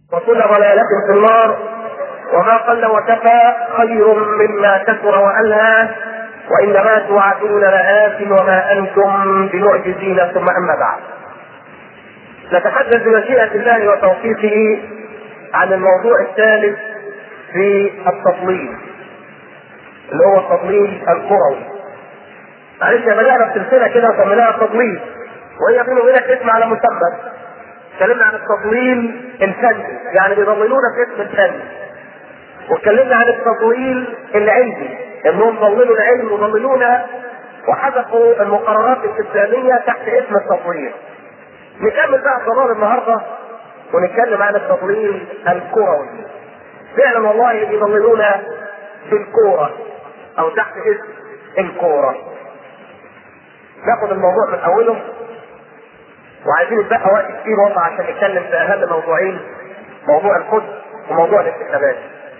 وكل ضلالة في النار وما قل وكفى خير مما كثر وألهى وإنما توعدون لآت وما أنتم بمعجزين ثم أما بعد نتحدث بمشيئة الله وتوفيقه عن الموضوع الثالث في التضليل اللي هو التضليل الكروي معلش بدأنا السلسلة كده وسميناها التضليل وهي بيني وبينك اسم على مسمى اتكلمنا عن التضليل الفني يعني بيضللونا في اسم الفن واتكلمنا عن التضليل العلمي انهم ضللوا العلم وضللونا وحذفوا المقررات الاسلاميه تحت اسم التضليل نكمل بقى الضلال النهارده ونتكلم عن التضليل الكروي فعلا والله بيضللونا في الكوره او تحت اسم الكوره ناخد الموضوع من اوله وعايزين نتبقى وقت كتير والله عشان نتكلم في اهم موضوعين موضوع القدس وموضوع الانتخابات.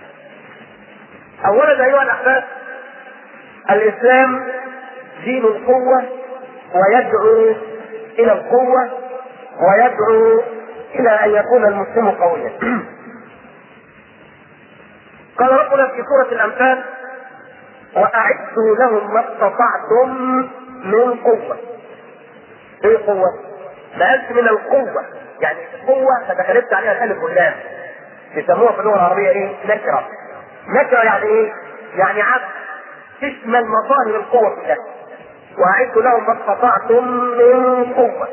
اولا ايها الاحباب الاسلام دين القوه ويدعو الى القوه ويدعو الى ان يكون المسلم قويا. قال ربنا في سوره الانفال واعدوا لهم ما استطعتم من قوه. ايه قوه؟ ما قالش من القوة يعني القوة فتخلفت عليها ثالث قدام يسموها في اللغة العربية ايه؟ نكرة نكرة يعني ايه؟ يعني عبد تشمل مظاهر القوة كلها وأعدوا لهم ما استطعتم من قوة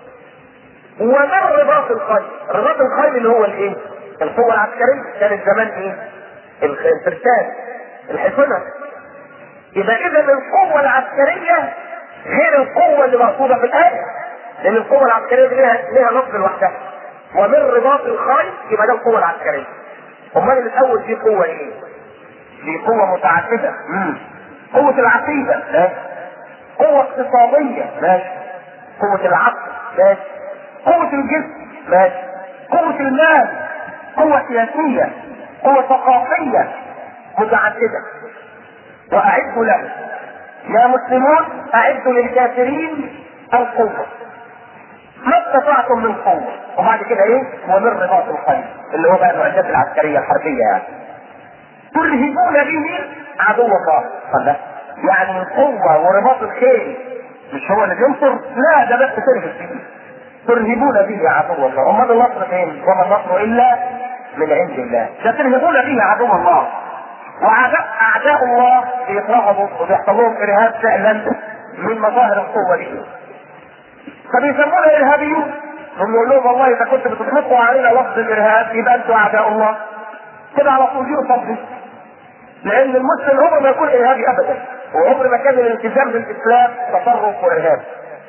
ومن رباط الخيل؟ رباط الخيل اللي هو الايه؟ القوة العسكرية كانت زمان ايه؟ الفرسان الحصنة يبقى إذا القوة العسكرية غير القوة اللي مقصودة في الآية لان القوه العسكريه دي ليها ليها لفظ لوحدها ومن رباط الخيل يبقى ده القوه العسكريه امال اللي الاول دي قوه ايه؟ دي قوه متعدده مم. قوه العقيده ماشي قوه اقتصاديه ماشي قوه العقل ماشي قوه الجسم ماشي قوه المال قوه سياسيه قوه ثقافيه متعدده واعدوا له يا مسلمون اعدوا للكافرين القوه ما استطعتم من قوة وبعد كده ايه ومن رباط الخيل اللي هو بقى المعدات العسكرية الحربية يعني ترهبون به عدو الله صدق يعني القوة ورباط الخيل مش هو اللي بينصر لا ده بس ترهب فيه ترهبون به عدو الله امال النصر فين وما النصر الا من عند الله ده ترهبون به عدو الله واعداء اعداء الله بيترهبوا وبيحصل لهم ارهاب فعلا من مظاهر القوه دي فبيسمونا ارهابيون هم يقول لهم والله اذا كنتوا بتطلقوا علينا لفظ الارهاب يبقى انتوا اعداء الله كده على طول يقصد لان المسلم عمره ما يكون ارهابي ابدا وعمر ما كان الالتزام بالاسلام تطرف وارهاب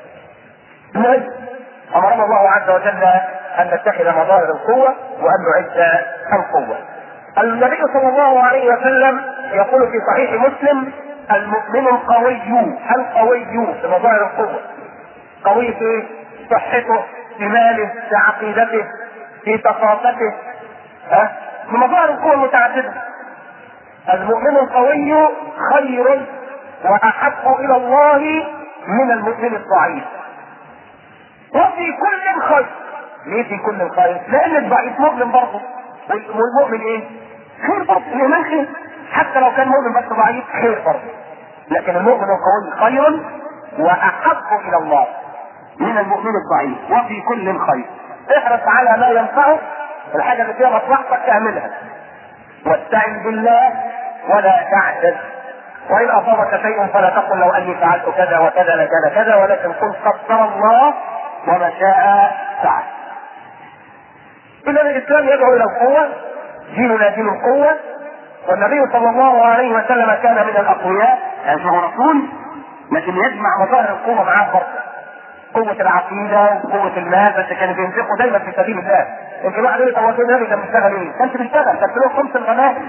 المهم امرنا الله عز وجل ان نتخذ مظاهر القوه وان نعد القوه النبي صلى الله عليه وسلم يقول في صحيح مسلم المؤمن القوي القوي في مظاهر القوه قوي في صحته في ماله في عقيدته في ثقافته ها في مظاهر القوى المتعددة المؤمن القوي خير وأحب إلى الله من المؤمن الضعيف وفي كل خير ليه في كل خير؟ لأن الضعيف مؤمن برضه والمؤمن إيه؟ خير برضه الإيمان خير حتى لو كان مؤمن بس ضعيف خير برضه لكن المؤمن القوي خير وأحب إلى الله من المؤمن الضعيف وفي كل خير احرص على ما ينفعك الحاجة اللي فيها مصلحتك تعملها واستعن بالله ولا تعجز وإن أصابك شيء فلا تقل لو أني فعلت كذا وكذا لكان كذا ولكن قل قدر الله وما شاء فعل. إذا الإسلام يدعو إلى القوة ديننا دين القوة والنبي صلى الله عليه وسلم كان من الأقوياء يعني هو رسول لكن يجمع مظاهر القوة معاه برضه قوة العقيدة وقوة المال بس كانوا بينفقوا دايما في سبيل الله. يمكن واحد يقول هو النبي كان بيشتغل ايه؟ كانش بيشتغل كان له خمس الغنائم.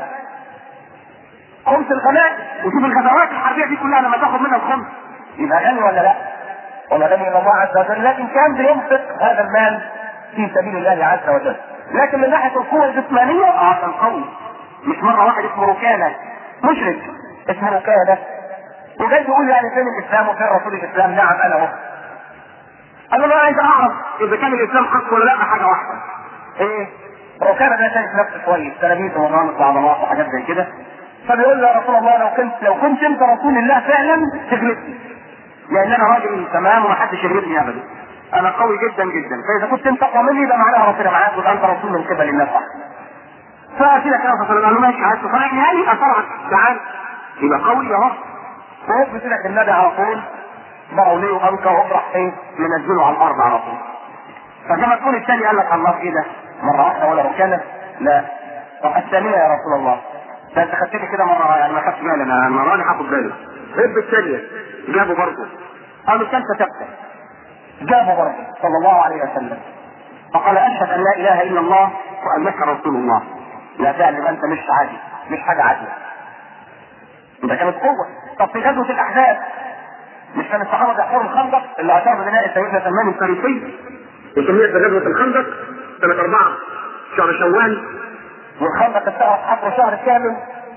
خمس الغنائم وشوف الغزوات الحربية دي كلها لما تاخد منها الخمس يبقى غني ولا لا؟ ولا غني من الله عز وجل لكن كان بينفق هذا المال في سبيل الله عز وجل. لكن من ناحية القوة الجسمانية اه كان قوي. مش مرة واحد اسمه ركانة مشرك اسمه ركانة وجاي يقول يعني فين الاسلام وفين رسول الاسلام؟ نعم انا مسلم. قال له انا عايز اعرف اذا كان الاسلام حق ولا لا حاجه واحده. ايه؟ وكان ده شايف نفسه كويس تلاميذ ومرامط وعضلات وحاجات زي كده فبيقول له يا رسول الله لو كنت لو كنت انت رسول الله فعلا تغلبني لان انا راجل تمام ومحدش يغلبني ابدا انا قوي جدا جدا فاذا كنت انت اقوى مني يبقى معناها ربنا معاك ويبقى انت رسول من قبل الله صح فكده كده صلى الله عليه وسلم ماشي عايز تصارعني هاني اصارعك تعال يبقى قوي اهو فوق بسيرة النبي على طول ضعوا ليه وانكر وافرح ايه منزله على الارض على طول فلما تكون الثاني قال لك الله ايه ده مره واحده ولا ركانه لا طب الثانيه يا رسول الله ده انت خدتني كده مره يعني ما خدتش بالي انا المره دي هاخد بالي هب الثانيه جابوا برضه قالوا الثالثه ثابته جابوا برضه صلى الله عليه وسلم فقال اشهد ان لا اله الا الله وانك رسول الله لا تعلم انت مش عادي مش حاجه عاديه ده كانت قوه طب في غزوه الاحزاب مش كان الصحابه بيحفروا الخندق اللي اشار ببناء سيدنا سلمان الفارسي وسميت بغزوة الخندق سنة أربعة شهر شوال والخندق اشتغل حفر شهر كامل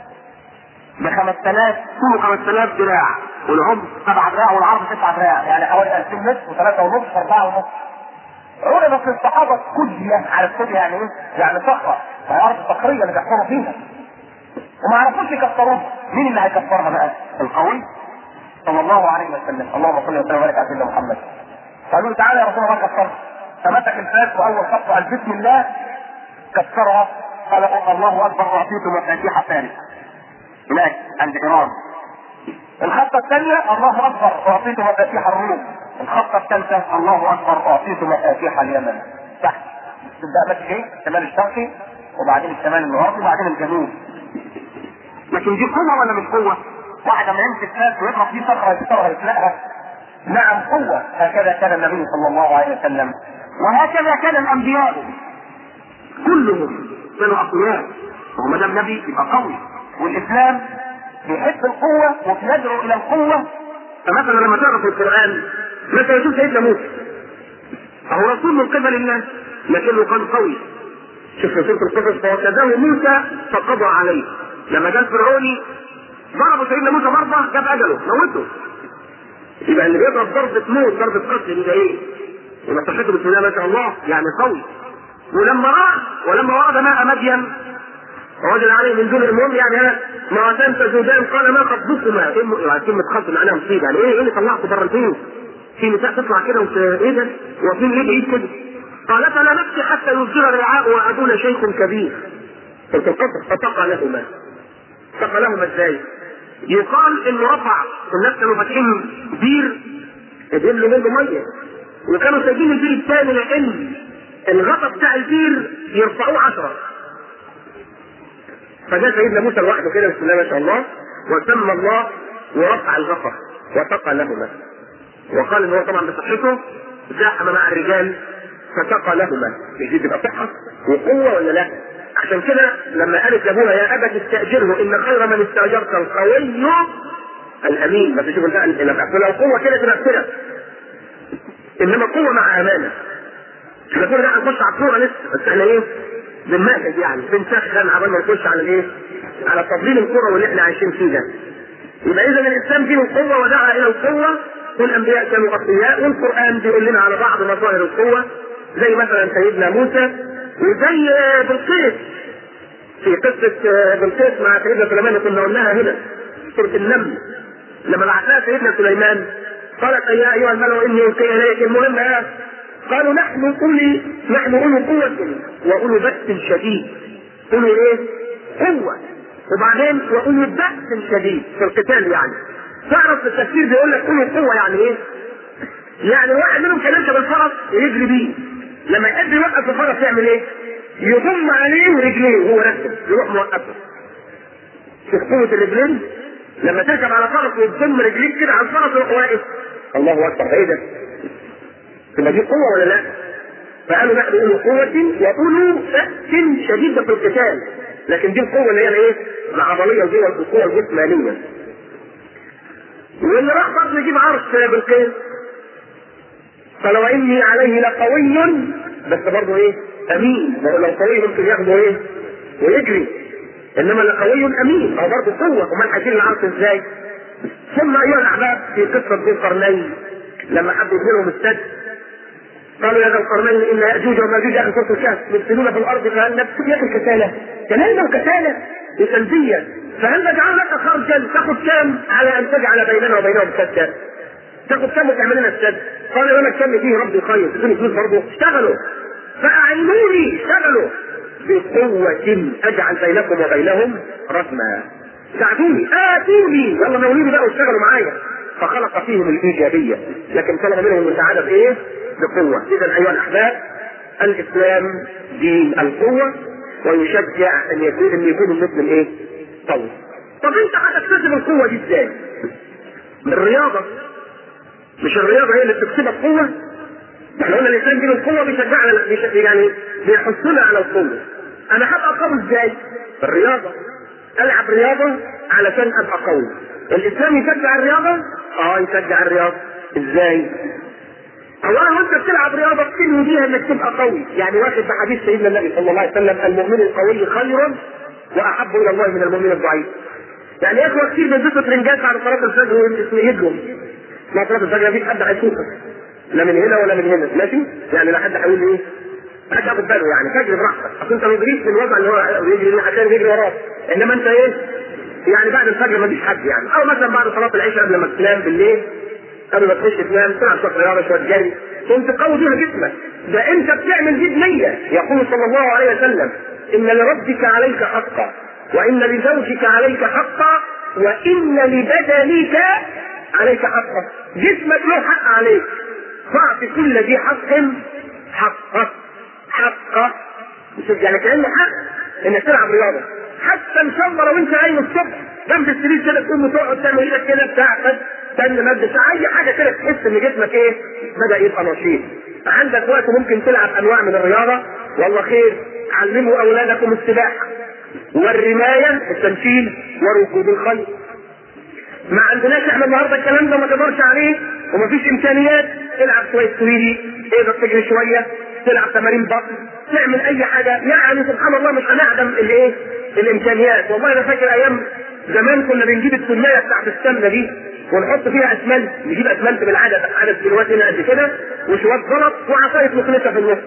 ب 5000 طوله 5000 دراع والعمق سبع دراع والعرض تسع دراع يعني حوالي 2000 متر وثلاثة ونص واربعة ونص علم في الصحابة كدية على الكدية يعني ايه؟ يعني صخرة هي أرض صخرية اللي بيحفروا فيها وما عرفوش يكسروها مين اللي هيكسرها بقى؟ القوي صلى الله عليه وسلم اللهم صل وسلم وبارك على سيدنا محمد قالوا له تعالى يا رسول الله كسرها فمسك الفاس واول خطوه قال بسم الله كسرها قال الله اكبر واعطيت مفاتيح فارس هناك عند ايران الخطه الثانيه الله اكبر اعطيت مفاتيح الروم الخطه الثالثه الله اكبر اعطيت مفاتيح اليمن تحت تبدا ماشي ايه الشمال الشرقي وبعدين الشمال الغربي وبعدين الجنوب لكن دي قوة ولا مش قوة؟ واحد لما يمسك فاس ويضرب فيه صخره يكسرها يخلقها نعم قوه هكذا كان النبي صلى الله عليه وسلم وهكذا كان الأنبياء كلهم كانوا أقوياء وما دام نبي يبقى قوي والاسلام بيحب القوه وبيدعو الى القوه فمثلا لما تقرا في القرآن مثلا شوف سيدنا موسى أهو رسول من قبل الله لكنه كان قوي شوف في سورة القصص فوكزه موسى فقضى عليه لما جاء الفرعوني ضربوا سيدنا موسى ضربة جاب أجله موته يبقى اللي بيضرب ضربة موت ضربة قتل يبقى إيه؟ يبقى صحته بسم الله ما شاء الله يعني قوي ولما راح ولما ورد ماء مدين ووجد عليه من دون المهم يعني ها مرتان تزودان قال ما خطبكما ايه م- يعني كلمة خطب معناها مصيبة يعني ايه ايه اللي طلعكم بره البيت؟ في نساء تطلع كده وت... ايه ده؟ واقفين ايه بعيد كده؟ قالت لا نبكي حتى يصدر الرعاء وابونا شيخ كبير. فتنقطع فتقى لهما. تقى لهما ازاي؟ يقال انه رفع الناس كانوا فاتحين بير يدل منه ميه وكانوا سايبين البير الثاني لان الغطا بتاع البير يرفعوه عشرة فجاء سيدنا موسى لوحده كده بسم الله ما شاء الله وسمى الله ورفع الغطا وسقى لهما وقال ان هو طبعا بصحته زاحم مع الرجال فسقى لهما دي تبقى صحه وقوه ولا لا؟ عشان كده لما قالت لابوها يا ابت استاجره ان خير من استاجرت القوي الامين ما تشوف بقى لو قوه كده تبقى كده انما قوه مع امانه احنا كنا بقى نخش على الكوره لسه بس احنا ايه بنمهد يعني بنسخن عبال ما نخش على الايه؟ على تفضيل الكوره واللي احنا عايشين فيه ده. يبقى اذا الاسلام فيه القوه ودعا الى القوه والانبياء كانوا اقوياء والقران بيقول لنا على بعض مظاهر القوه زي مثلا سيدنا موسى وزي آه، بلقيس في قصه آه، بلقيس مع سيدنا سليمان كنا قلناها هنا سوره النمل لما بعثها سيدنا سليمان قالت يا ايها الملأ اني القي اليك المهم آه، قالوا نحن اولي نحن اولي قوة واولي بأس شديد اولي ايه؟ قوة وبعدين واولي بأس شديد في القتال يعني تعرف في التفسير بيقول لك اولي قوة يعني ايه؟ يعني واحد منهم كان يركب الفرس ويجري بيه لما يحب يوقف الفرس يعمل ايه؟ يضم عليه رجليه وهو راكب يروح موقفه شوف قوة الرجلين لما تركب على فرس وتضم رجليك كده على الفرس يروح واقف الله اكبر ايه ده؟ تبقى دي قوة ولا لا؟ فقالوا نحن أولو قوة وأولو بأس شديد في القتال لكن دي القوة اللي هي الايه؟ العضلية دي والقوة الجسمانية. واللي راح برضه يجيب عرش بالقيس فلو اني عليه لقوي بس برضه ايه؟ امين ما هو لو قوي ممكن ياخده ايه؟ ويجري انما لقوي امين هو برضه قوه امال هيشيل العرش ازاي؟ ثم ايها الاحباب في قصه ذي القرنين لما حب يبني لهم السد قالوا يا ذا القرنين ان ياجوج وماجوج اخر سوره الكهف يفسدون في الارض فهل نفسك يا اخي كساله كلامنا وكساله بسلبيه فهل نجعل لك خرجا تاخذ كام على ان تجعل بيننا وبينهم سدا تاخذ كام وتعمل لنا السد قال لنا كم فيه ربي خير تدوني فلوس برضه اشتغلوا فاعينوني اشتغلوا بقوة اجعل بينكم وبينهم ردما ساعدوني اتوني يلا نولوني بقى واشتغلوا معايا فخلق فيهم الايجابية لكن طلب منهم المساعدة بايه؟ بقوة اذا ايها الاحباب الاسلام دين القوة ويشجع ان يكون ان يكون المسلم ايه؟ قوي طب انت هتكتسب القوة دي ازاي؟ من الرياضة مش الرياضة هي اللي بتكسبك قوة احنا قلنا الانسان دين القوة بيشجعنا بيش- يعني بيحثنا على القوة انا هبقى قوي ازاي؟ الرياضة العب رياضة علشان ابقى قوي الاسلام يشجع الرياضة؟ اه يشجع الرياضة ازاي؟ اولا وانت بتلعب رياضة تنوي بيها انك تبقى قوي يعني واخد بحديث سيدنا النبي صلى الله عليه وسلم المؤمن القوي خير واحب الى الله من المؤمن الضعيف يعني يا اخوة كتير بيلبسوا ترنجات بعد صلاة الفجر ويجروا ما صلاة الفجر مفيش حد هيشوفك لا من هنا ولا من هنا ماشي يعني لا حد هيقول لي ايه محدش ياخد باله يعني فجر براحتك اصل انت لو جريت في الوضع اللي هو بيجري عشان يجري وراك انما انت ايه يعني بعد الفجر مفيش حد يعني او مثلا بعد صلاة العشاء قبل ما تنام بالليل قبل ما تخش تنام تلعب شويه رياضه شويه جري كنت تقوي بيها جسمك ده انت بتعمل دي بنيه يقول صلى الله عليه وسلم ان لربك عليك حقا وان لزوجك عليك حقا وان لبدنك عليك حقا جسمك له حق عليك فاعط كل ذي حق حقه حقه شوف يعني كان حق انك تلعب رياضه حتى ان شاء الله لو انت قايم الصبح جنب السرير كده تقوم وتقعد تعمل ايدك كده بتاع تن مد ساعه اي حاجه كده تحس ان جسمك ايه بدا يبقى نشيط عندك وقت ممكن تلعب انواع من الرياضه والله خير علموا اولادكم السباحه والرمايه التمثيل وركوب الخيل ما عندناش احنا النهارده الكلام ده ما تقدرش عليه ومفيش امكانيات العب شويه سويدي تقدر تجري شويه تلعب تمارين بطن تعمل اي حاجه يعني سبحان الله مش هنعدم الايه الامكانيات والله انا فاكر ايام زمان كنا بنجيب السمايه بتاعت السمنه دي ونحط فيها اسمنت نجيب اسمنت بالعدد عدد كيلوات هنا قد كده وشويه زلط وعصايه مخلصه في النص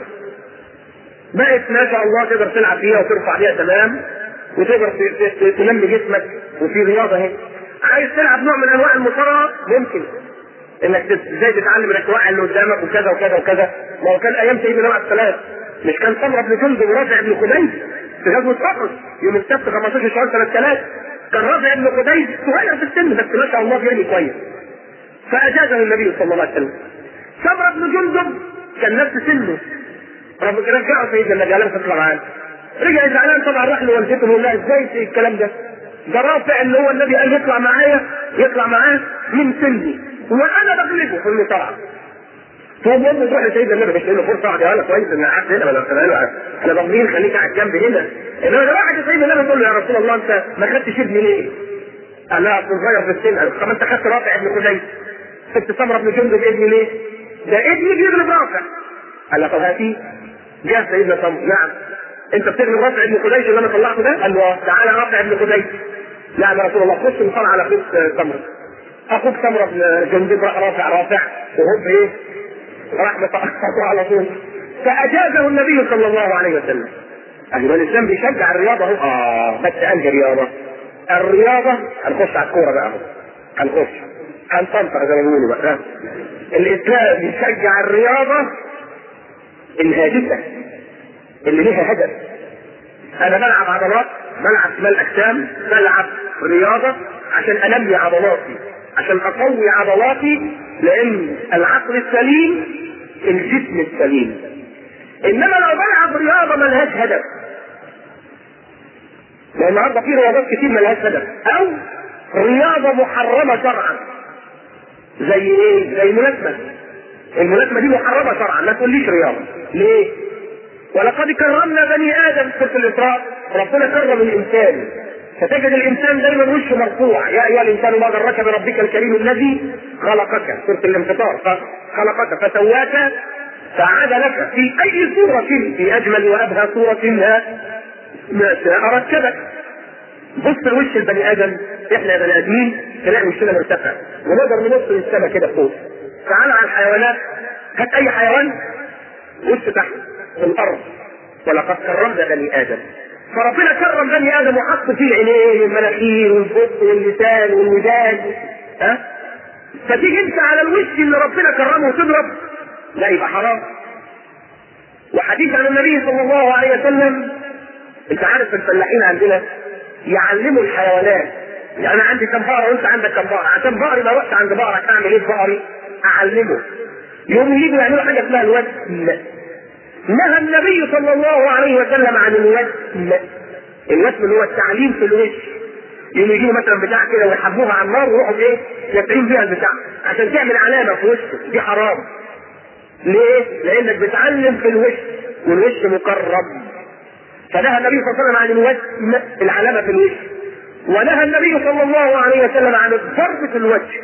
بقت ما شاء الله تقدر تلعب فيها وترفع بيها تمام وتقدر ت- ت- تنمي جسمك وفي رياضه اهي عايز تلعب نوع من انواع المصارعه ممكن انك تت- ازاي تتعلم انك توقع اللي قدامك وكذا وكذا وكذا ما هو كان ايام سيدنا نوح السلام مش كان سمره بن جندب ورافع بن خديج في غزوه احد يوم السبت 15 شهر سنه ثلاث كان رافع بن خديج صغير في السن بس ما شاء الله بيرمي كويس فاجازه النبي صلى الله عليه وسلم سمره بن جندب كان نفس سنه رب رجعه سيدنا النبي عليه الصلاه والسلام رجع زعلان طبعا راح لوالدته وقال لها ازاي في الكلام ده؟ ده رافع اللي هو النبي قال يطلع معايا يطلع معاه من سني وانا بغلبه في المصارعه. تقوم امه تروح لسيدنا النبي مش له فرصه اقعد انا كويس ان قعدت هنا ولا قلت له احنا ضامنين خليك قاعد جنب هنا انما ده واحد لسيدنا النبي يقول له يا رسول الله انت ما خدتش ابني ليه؟ قال لها اصل صغير في السن قال طب انت خدت رافع ابن خديج سبت سمره بن جندب ابني ليه؟ ده ابني بيغلب رافع قال لها طب هاتي جاء سيدنا سمر نعم انت بتغلب رافع ابن خديج اللي انا طلعته ده؟ قال له آه. تعالى رافع ابن خديج نعم يا رسول الله خش مصارعه على اخوك سمره اخوك سمره بن جندب راح رافع رافع وهوب ايه؟ راح مطلعه على طول فاجازه النبي صلى الله عليه وسلم ايوه الاسلام بيشجع الرياضه اهو اه بس انهي رياضه؟ الرياضه هنخش على الكوره بقى اهو هنخش هنطنطر زي ما بيقولوا بقى ها. الاسلام بيشجع الرياضه الهادفه اللي ليها هدف انا بلعب عضلات بلعب شمال اجسام بلعب رياضه عشان انمي عضلاتي عشان اقوي عضلاتي لان العقل السليم الجسم السليم انما لو بلعب رياضه ملهاش هدف لان النهارده في رياضات كتير ملهاش هدف او رياضه محرمه شرعا زي ايه؟ زي الملاكمه الملاكمه دي محرمه شرعا ما تقوليش رياضه ليه؟ ولقد كرمنا بني ادم في الاسراء ربنا كرم الانسان فتجد الانسان دايما وشه مرفوع يا ايها الانسان ما غرك بربك الكريم الذي خلقك سوره الانفطار خلقك فسواك فعدلك في اي صوره في اجمل وابهى صوره ما ما شاء ركبك بص لوش البني ادم احنا يا بني ادمين تلاقي وشنا مرتفع ونقدر نبص للسماء كده فوق تعال على الحيوانات هات اي حيوان وش تحت في الارض ولقد كرمنا بني ادم فربنا كرم بني ادم وحط فيه العينين والمناخير والبق واللسان والودان ها فتيجي انت على الوش اللي ربنا كرمه وتضرب لا يبقى حرام وحديث عن النبي صلى الله عليه وسلم انت عارف الفلاحين عندنا يعلموا الحيوانات يعني انا عندي كم بقره وانت عندك كم بقره عشان بقري لو رحت عند بقرك اعمل ايه في بقري؟ اعلمه يوم يجوا يعملوا حاجه اسمها الوسم نهى النبي صلى الله عليه وسلم عن الوسم الوسم اللي هو التعليم في الوش يوم يجيبوا مثلا بتاع كده ويحبوها على النار ويروحوا ايه يتعين بيها البتاع عشان تعمل علامه في وشه دي حرام ليه؟ لانك بتعلم في الوش والوش مكرم فنهى النبي صلى الله عليه وسلم عن الوسم العلامه في الوش ونهى النبي صلى الله عليه وسلم عن الضرب في الوجه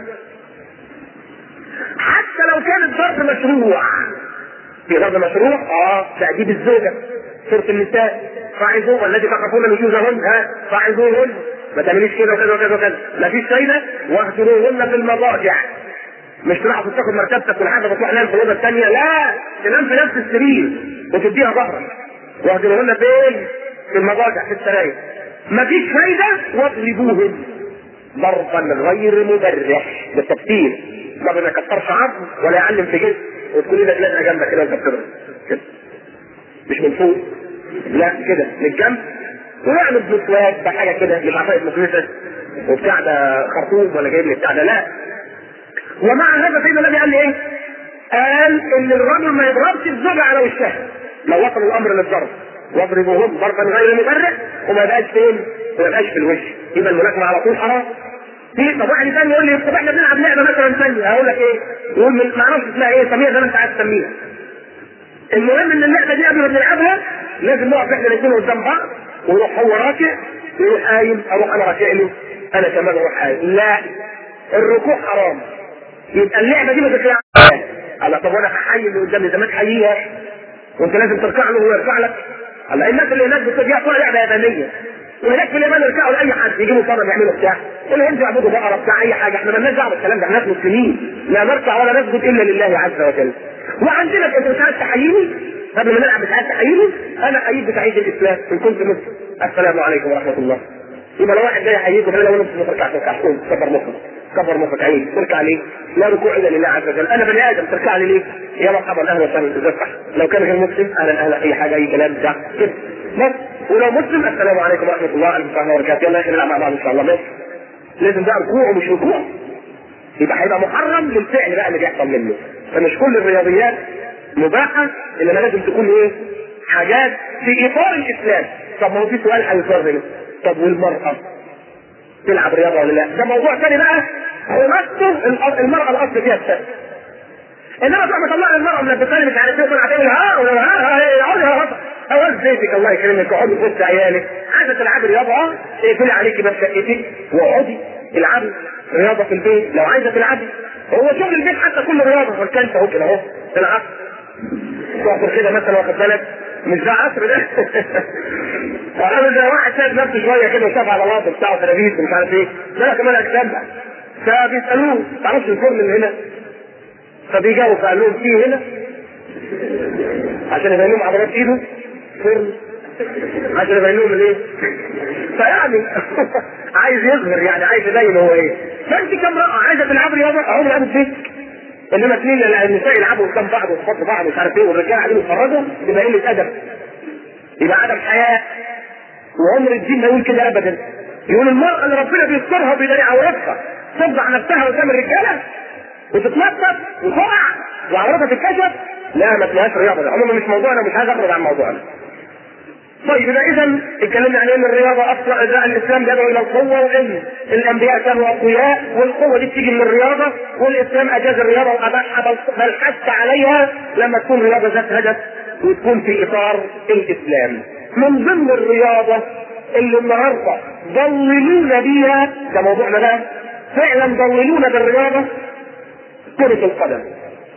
حتى لو كان الضرب مشروع في ضرب مشروع اه تأديب الزوجة سورة النساء فاعظوه والذي تخافون نشوزهن ها فاعظوهن ما تعمليش كده وكذا وكذا وكذا مفيش فايدة واهجروهن في المضاجع مش تروح تاخد مرتبتك والحاجة بتروح تنام في الأوضة الثانية لا تنام في نفس السرير وتديها ظهرك واهجروهن فين؟ في المضاجع في السراير مفيش فايدة واضربوهن ضربا غير مبرح بالتفسير ما بيكسرش عظم ولا يعلم في جسم وتكون ايدك لازقه جنبك كده وانت بتضرب كده مش من فوق لا كده من الجنب ويعمل بمسواك بحاجه كده مش عصايه مكنسه وبتاع ده خرطوم ولا جايب لي بتاع ده لا ومع هذا سيدنا النبي قال لي ايه؟ قال ان الرجل ما يضربش الزوجه على وشها لو وصل الامر للضرب واضربوهم ضربا غير مبرح وما يبقاش فين؟ وما يبقاش في الوش يبقى الملاكمه على طول حرام في طب واحد ثاني يقول لي طب احنا بنلعب لعبه مثلا ثانيه هقول لك ايه؟ يقول ما اعرفش اسمها ايه سميها زي ما انت عايز تسميها. المهم ان اللعبه دي قبل ما بنلعبها لازم نقف احنا الاثنين قدام بعض ويروح هو راكع ويروح قايم اروح انا راكع له انا كمان اروح قايم لا الركوع حرام يبقى اللعبه دي ما تطلع على طب وانا هحيي اللي قدامي زمان حييها وانت لازم تركع له وهو يركع لك على الناس اللي هناك بترجع طول لعبه يابانيه وهناك في اليابان يرجعوا لاي حد يجيبوا صنم يعملوا بتاع الهند يعبدوا بقره بتاع اي حاجه احنا مالناش دعوه بالكلام ده احنا ناس مسلمين لا نركع ولا نسجد الا لله عز وجل وعندنا انت مش عايز تحييني قبل ما نلعب مش عايز تحييني انا حييت بتحيه الاسلام ان كنت مسلم السلام عليكم ورحمه الله يبقى لو واحد جاي يحييكم فانا لو انت ما تركعش تركع كبر مخك كبر مخك عيني تركع ليه؟ لا ركوع الا لله عز وجل انا بني ادم تركع لي ليه؟ يا مرحبا اهلا وسهلا تذبح لو كان غير مسلم اهلا اهلا اي حاجه اي كلام بتاع كده بس ولو مسلم السلام عليكم ورحمه الله وبركاته يلا نلعب مع بعض ان شاء الله بس لازم بقى ركوع ومش ركوع يبقى هيبقى محرم للفعل بقى اللي بيحصل منه فمش كل الرياضيات مباحه انما لازم تكون ايه؟ حاجات في اطار الاسلام طب ما هو في سؤال هيصير هنا طب والمراه تلعب رياضه ولا لا؟ ده موضوع ثاني بقى هو نفسه المراه الاصل فيها السبب انما تروح مطلع المراه من البخاري مش عارف ايه وطلع تعمل ها ولا ها اقعدي يا اول بيتك الله يكرمك اقعدي في وسط عيالك عايزه تلعبي رياضه اه اقفلي عليكي باب شقتك واقعدي العبي رياضه في البيت لو عايزه تلعبي هو شغل البيت حتى كل رياضه والكلام اهو كده اهو تلعب تقعد كده مثلا واخد بالك مش ده عصر ده فقالوا ده واحد سايب نفسه شويه كده وشاف على الواطي بتاعه تلاميذ ومش عارف ايه ده كمان اجسام فبيسالوه تعرفش الفرن اللي هنا فبيجاوب فقال لهم فيه هنا عشان يبين لهم عضلات ايده فرن عشان يبين لهم الايه فيعني عايز يظهر يعني عايز يبين هو ايه فانت كامرأة عايزه تلعب رياضه اهو العبوا في انما اثنين النساء يلعبوا قدام بعض ويخبطوا بعض مش عارف ايه والرجاله قاعدين يتفرجوا يبقى قله ادب يبقى عدم حياء وعمر الدين ما يقول كده ابدا يقول المرأة اللي ربنا بيسترها وبيداري عورتها تفضح نفسها قدام الرجاله وتتنطط وتقع وعورتها تتكشف لا ما فيهاش رياضه ده عموما مش موضوعنا مش عايز اخرج عن موضوعنا طيب يبقى اذا اتكلمنا عن ان الرياضه اصلا اجزاء الاسلام يدعو الى القوه وان الانبياء كانوا اقوياء والقوه دي بتيجي من الرياضه والاسلام اجاز الرياضه واباحها بل حث عليها لما تكون رياضه ذات هدف وتكون في اطار الاسلام. من ضمن الرياضه اللي النهارده ضللونا بيها ده موضوعنا بقى فعلا ضللونا بالرياضه كرة القدم.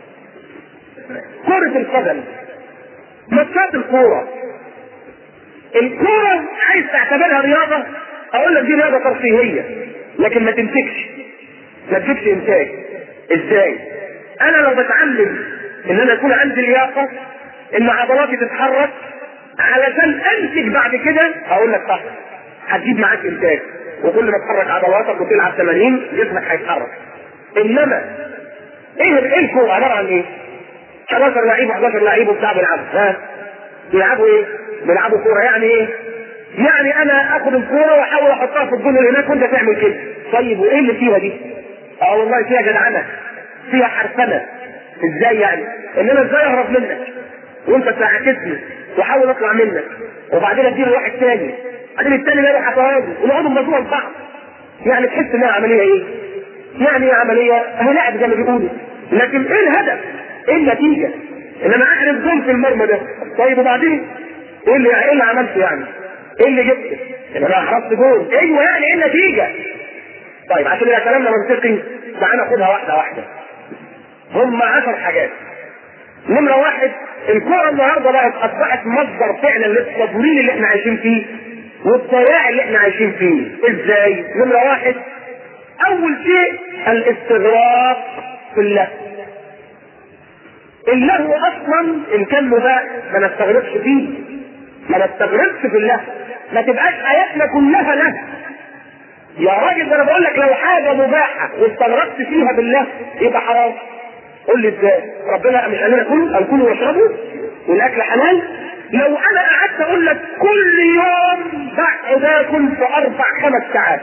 كرة القدم ماتشات الكورة الكورة عايز تعتبرها رياضة اقول لك دي رياضة ترفيهية لكن ما تمسكش ما تجيبش انتاج ازاي انا لو بتعلم ان انا يكون عندي لياقة ان عضلاتي تتحرك علشان انتج بعد كده هقول لك صح هتجيب معاك انتاج وكل ما تحرك عضلاتك وتلعب تمارين جسمك هيتحرك انما ايه ايه الكوره عباره عن ايه؟ 11 لعيب و11 لعيب وبتاع بيلعبوا ها بيلعبوا ايه؟ بيلعبوا كوره يعني ايه؟ يعني انا اخد الكوره واحاول احطها في الجون اللي هناك وانت تعمل كده طيب وايه اللي فيها دي؟ اه والله فيها جدعنه فيها حرفنه ازاي يعني؟ ان انا ازاي اهرب منك وانت تعاكسني واحاول اطلع منك وبعدين اديله واحد تاني بعدين التاني ده يروح اتواجد ونقعدوا مجموعه لبعض يعني تحس انها عمليه ايه؟ يعني ايه عمليه هنلعب زي ما بيقولوا لكن ايه الهدف؟ ايه النتيجه؟ ان انا احرز جول في المرمى ده طيب وبعدين ايه اللي ايه اللي عملته يعني؟ ايه اللي جبته؟ ان انا حرصت جول ايوه يعني ايه النتيجه؟ طيب عشان يبقى كلامنا منطقي تعالى ناخدها واحده واحده هم عشر حاجات نمرة واحد الكرة النهاردة بقت أصبحت مصدر فعلا للتضليل اللي احنا عايشين فيه والضياع اللي احنا عايشين فيه ازاي؟ نمرة واحد أول شيء الاستغراق في اللهو اللهو أصلا إن كان مباح ما نستغرقش فيه ما نستغرقش في اللهو ما تبقاش حياتنا كلها لهو يا راجل ده انا بقول لك لو حاجه مباحه واستغرقت فيها بالله يبقى حرام قول لي ازاي ربنا مش قال لنا كلوا قال كلوا واشربوا والاكل حلال لو انا قعدت اقول لك كل يوم بقعد اكل في اربع خمس ساعات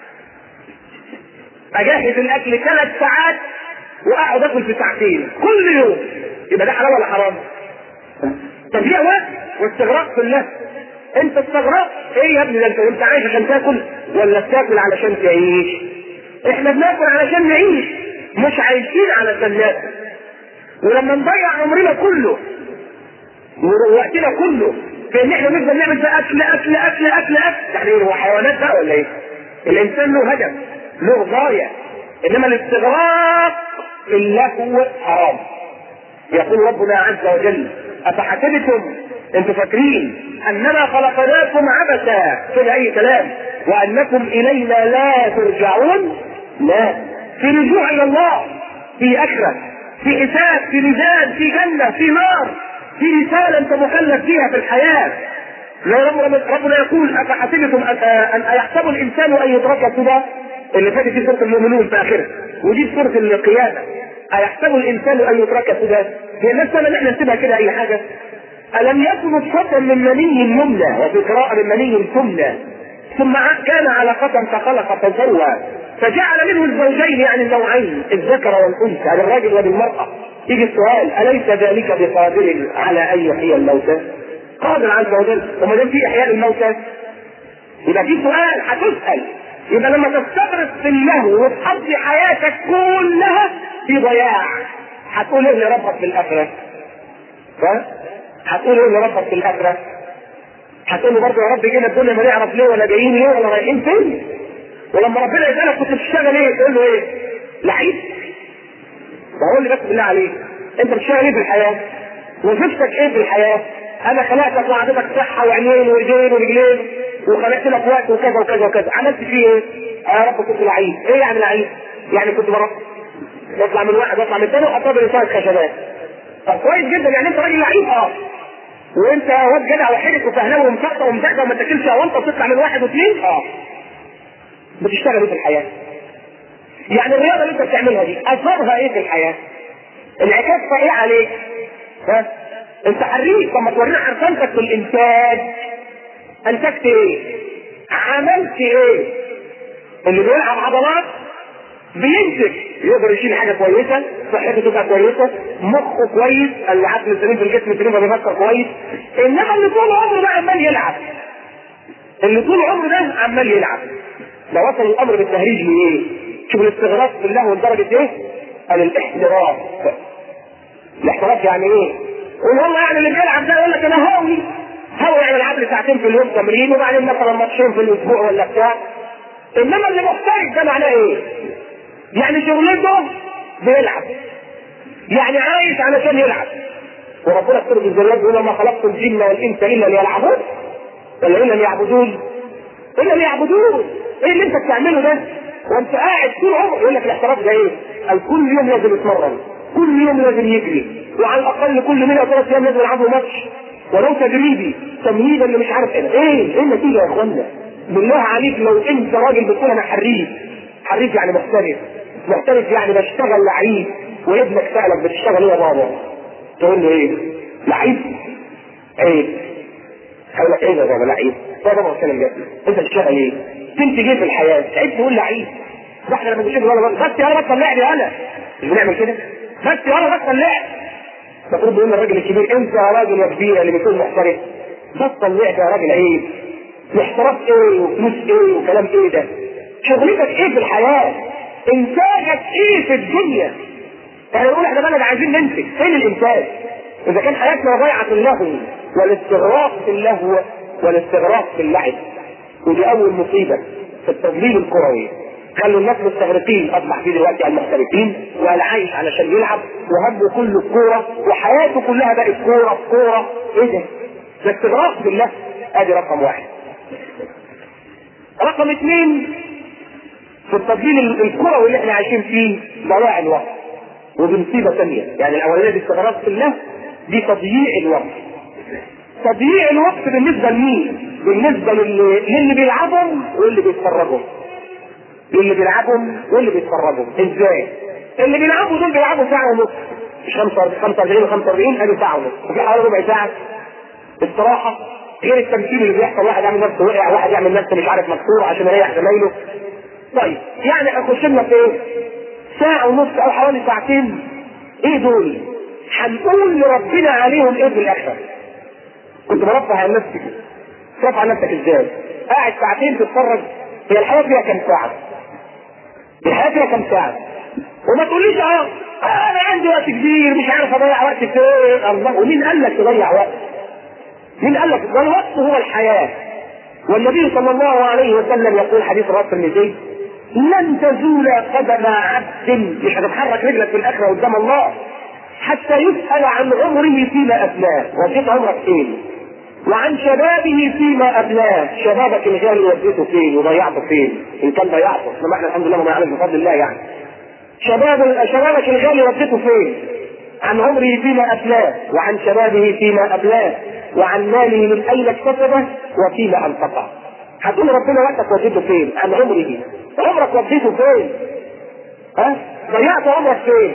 اجهز الاكل ثلاث ساعات واقعد اكل في ساعتين كل يوم يبقى ده حلال ولا حرام؟ تضييع وقت واستغراق في الله انت استغرقت ايه يا ابني ده انت انت عايش عشان تاكل ولا بتاكل علشان تعيش؟ احنا بناكل علشان نعيش مش عايشين علشان ناكل ولما نضيع عمرنا كله ووقتنا كله في ان احنا نفضل نعمل ده اكل اكل اكل اكل اكل يعني هو حيوانات بقى ولا ايه؟ الانسان له هدف له غايه انما الاستغراق اللهو حرام يقول ربنا عز وجل افحسبتم انتوا فاكرين اننا خلقناكم عبثا كده اي كلام وانكم الينا لا ترجعون لا في رجوع الى الله في اخره في حساب في ميزان في جنه في نار في رساله انت مكلف فيها في الحياه لا ربنا ربنا يقول افحسبتم ان ان ايحسب الانسان ان يترك سدى اللي فاتت في سوره المؤمنون في اخرها ودي في سوره القيامه ايحسب الانسان ان يترك سدى هي الناس ان احنا نسيبها كده اي حاجه ألم يكن نطفة من مني يمنى وفي قراءة من مني تمنى ثم كان علقة فخلق فسوى فجعل منه الزوجين يعني النوعين الذكر والأنثى للرجل وللمرأة يجي السؤال أليس ذلك بقادر على أن يحيي الموتى؟ قادر عز وجل وما دام في إحياء الموتى يبقى في سؤال هتسأل يبقى لما تستغرق في اللهو وتقضي حياتك كلها في ضياع هتقول ايه لربك في الآخرة؟ هتقول ايه لربك في الاخره؟ هتقول له برضه يا رب جينا الدنيا ما نعرف ليه ولا جايين ليه ولا رايحين فين؟ ولما ربنا يسالك كنت بتشتغل ايه؟ تقول له ايه؟ لعيب؟ بقول لي بس بالله عليك انت بتشتغل ايه في الحياه؟ وظيفتك ايه في الحياه؟ انا خلقتك وعطيتك صحه وعينين وايدين ورجلين وخلقت لك وقت وكذا وكذا وكذا، عملت فيه ايه؟ يا رب كنت لعيب، ايه يعني لعيب؟ يعني كنت بروح بطلع من واحد واطلع من الثاني واحطها برصاص خشبات. طب كويس جدا يعني انت راجل لعيب اه وانت واد جدع وحرك وفهلاوي ومسقطه ومزقه وما تاكلش وانت بتطلع من واحد واثنين اه بتشتغل ايه في الحياه؟ يعني الرياضه اللي انت بتعملها دي اثرها ايه في الحياه؟ انعكاسها ايه عليك؟ ها؟ انت حريف طب ما تورينا حرفنتك في الانتاج انتجت ايه؟ عملت ايه؟ اللي بيلعب عضلات بينتج يقدر يشيل حاجه كويسه صحته تبقى كويسه مخه كويس العقل السليم في الجسم السليم بيفكر كويس انما اللي طول عمره ده عمال يلعب اللي طول عمره ده عمال يلعب ده وصل الامر بالتهريج لايه؟ شوف الاستغراق بالله لدرجه ايه؟ قال الاحتراف الاحتراف يعني ايه؟ قول والله يعني اللي بيلعب ده يقول لك انا هاوي هاوي يعني العب لي ساعتين في اليوم تمرين وبعدين مثلا ماتشين في الاسبوع ولا بتاع انما اللي محترف ده معناه ايه؟ يعني شغلته بيلعب يعني عايش علشان يلعب وربنا في سوره الذريات بيقول ما خلقت الجن والانس الا ليلعبون ولا الا ليعبدون الا ليعبدون ايه اللي انت بتعمله ده؟ وانت قاعد طول عمرك يقول لك الاحتراف ده ايه؟ قال كل يوم لازم يتمرن كل يوم لازم يجري وعلى الاقل كل 103 ايام لازم يلعبوا ماتش ولو تدريبي تمهيدا اللي مش عارف ايه ايه ايه النتيجه يا اخوانا بالله عليك لو انت راجل بتقول انا حريف حريف يعني محترف محترف يعني بشتغل لعيب وابنك سالك بتشتغل ايه يا بابا تقول له ايه لعيب عيب هقول لك ايه يا بابا لعيب بابا ما بتكلم جد انت بتشتغل ايه تنتج ايه في الحياه عيب تقول لعيب ده احنا لما بنشوف ولا بس يا بطل لعب يا انا مش بنعمل كده بس يا بطل لعب المفروض يقول الراجل الكبير انت يا راجل يا كبير اللي بتقول محترف بطل لعب يا راجل عيب الاحتراف ايه وفلوس ايه وكلام ايه ده شغلتك ايه في الحياه انتاجك ايه في الدنيا احنا نقول احنا بلد عايزين ننتج فين الانتاج اذا كان حياتنا ضيعه في اللهو والاستغراق في اللهو والاستغراق في اللعب ودي اول مصيبه في التضليل الكروي خلوا الناس مستغرقين اصبح في دلوقتي على المحترفين ولا عايش علشان يلعب وهمه كله الكوره وحياته كلها بقت كوره في كوره ايه ده؟ ده استغراق بالله ادي رقم واحد رقم اثنين في التضليل الكروي اللي احنا عايشين فيه ضياع الوقت ودي مصيبه ثانيه يعني الاولانيه دي استغراق في الله دي تضييع الوقت تضييع الوقت بالنسبه لمين؟ بالنسبه للي, للي بيلعبهم واللي بيتفرجهم للي بيلعبهم واللي بيتفرجوا ازاي؟ اللي بيلعبوا دول بيلعبوا ساعه ونص مش 45 و 45 ادي ساعه ونص وفي حوالي ربع ساعه استراحه غير التمثيل اللي بيحصل واحد يعمل نفسه وقع واحد يعمل نفسه مش عارف مكسور عشان يريح زمايله طيب يعني هنخش لنا في ايه؟ ساعه ونص او حوالي ساعتين ايه دول؟ هنقول لربنا عليهم ايه في الاخر؟ كنت برفع عن نفسي كده ترفع عن نفسك ازاي؟ قاعد ساعتين تتفرج هي الحياه فيها كام ساعه؟ الحياه فيها كام ساعه؟ وما تقوليش اه انا عندي وقت كبير مش عارف اضيع وقت في ايه الله ومين قال لك تضيع وقت؟ مين قال لك؟ ده الوقت هو الحياه والنبي صلى الله عليه وسلم يقول حديث الرب النبي لن تزول قدم عبد مش هتتحرك رجلك في الاخره قدام الله حتى يسال عن عمره فيما افناه وجيت عمرك فين؟ وعن شبابه فيما ابلاه شبابك الغالي وديته فين وضيعته فين ان كان ضيعته انما احنا الحمد لله ما ضيعناش بفضل الله يعني شباب شبابك الغالي وديته فين عن عمره فيما افلاه وعن شبابه فيما ابلاه وعن ماله من اين اكتسبه وفيما انفقه هتقول ربنا وقتك وديته فين عن عمره عمرك وديته فين ها ضيعت عمرك فين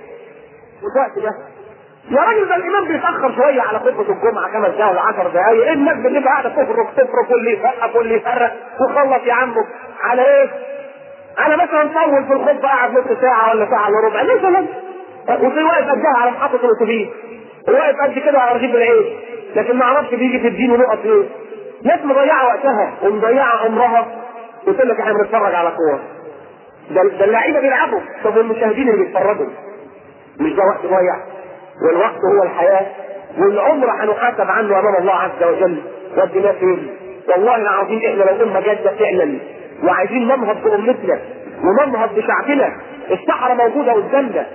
والوقت ده يا راجل ده الامام بيتاخر شويه على خطبه الجمعه خمس دقائق ولا 10 دقائق الناس بتبقى قاعده تفرق تفرق واللي يفقف واللي يفرق وخلص يا عمو على ايه؟ على مثلا طول في الخطبه قاعد نص ساعه ولا ساعه الا ربع مثلا وفي واقف قدها على محطه الاتوبيس وواقف قد كده على رغيف العيش لكن ما اعرفش بيجي في الدين ونقط ايه ناس مضيعه وقتها ومضيعه عمرها وتقول لك احنا بنتفرج على كوره ده ده اللعيبه بيلعبوا طب والمشاهدين اللي بيتفرجوا مش ده وقت ضايع والوقت هو الحياة والعمر هنحاسب عنه أمام الله عز وجل ودينا فين؟ والله العظيم احنا لو أمة جادة فعلا وعايزين ننهض بأمتنا وننهض بشعبنا الصحراء موجودة قدامنا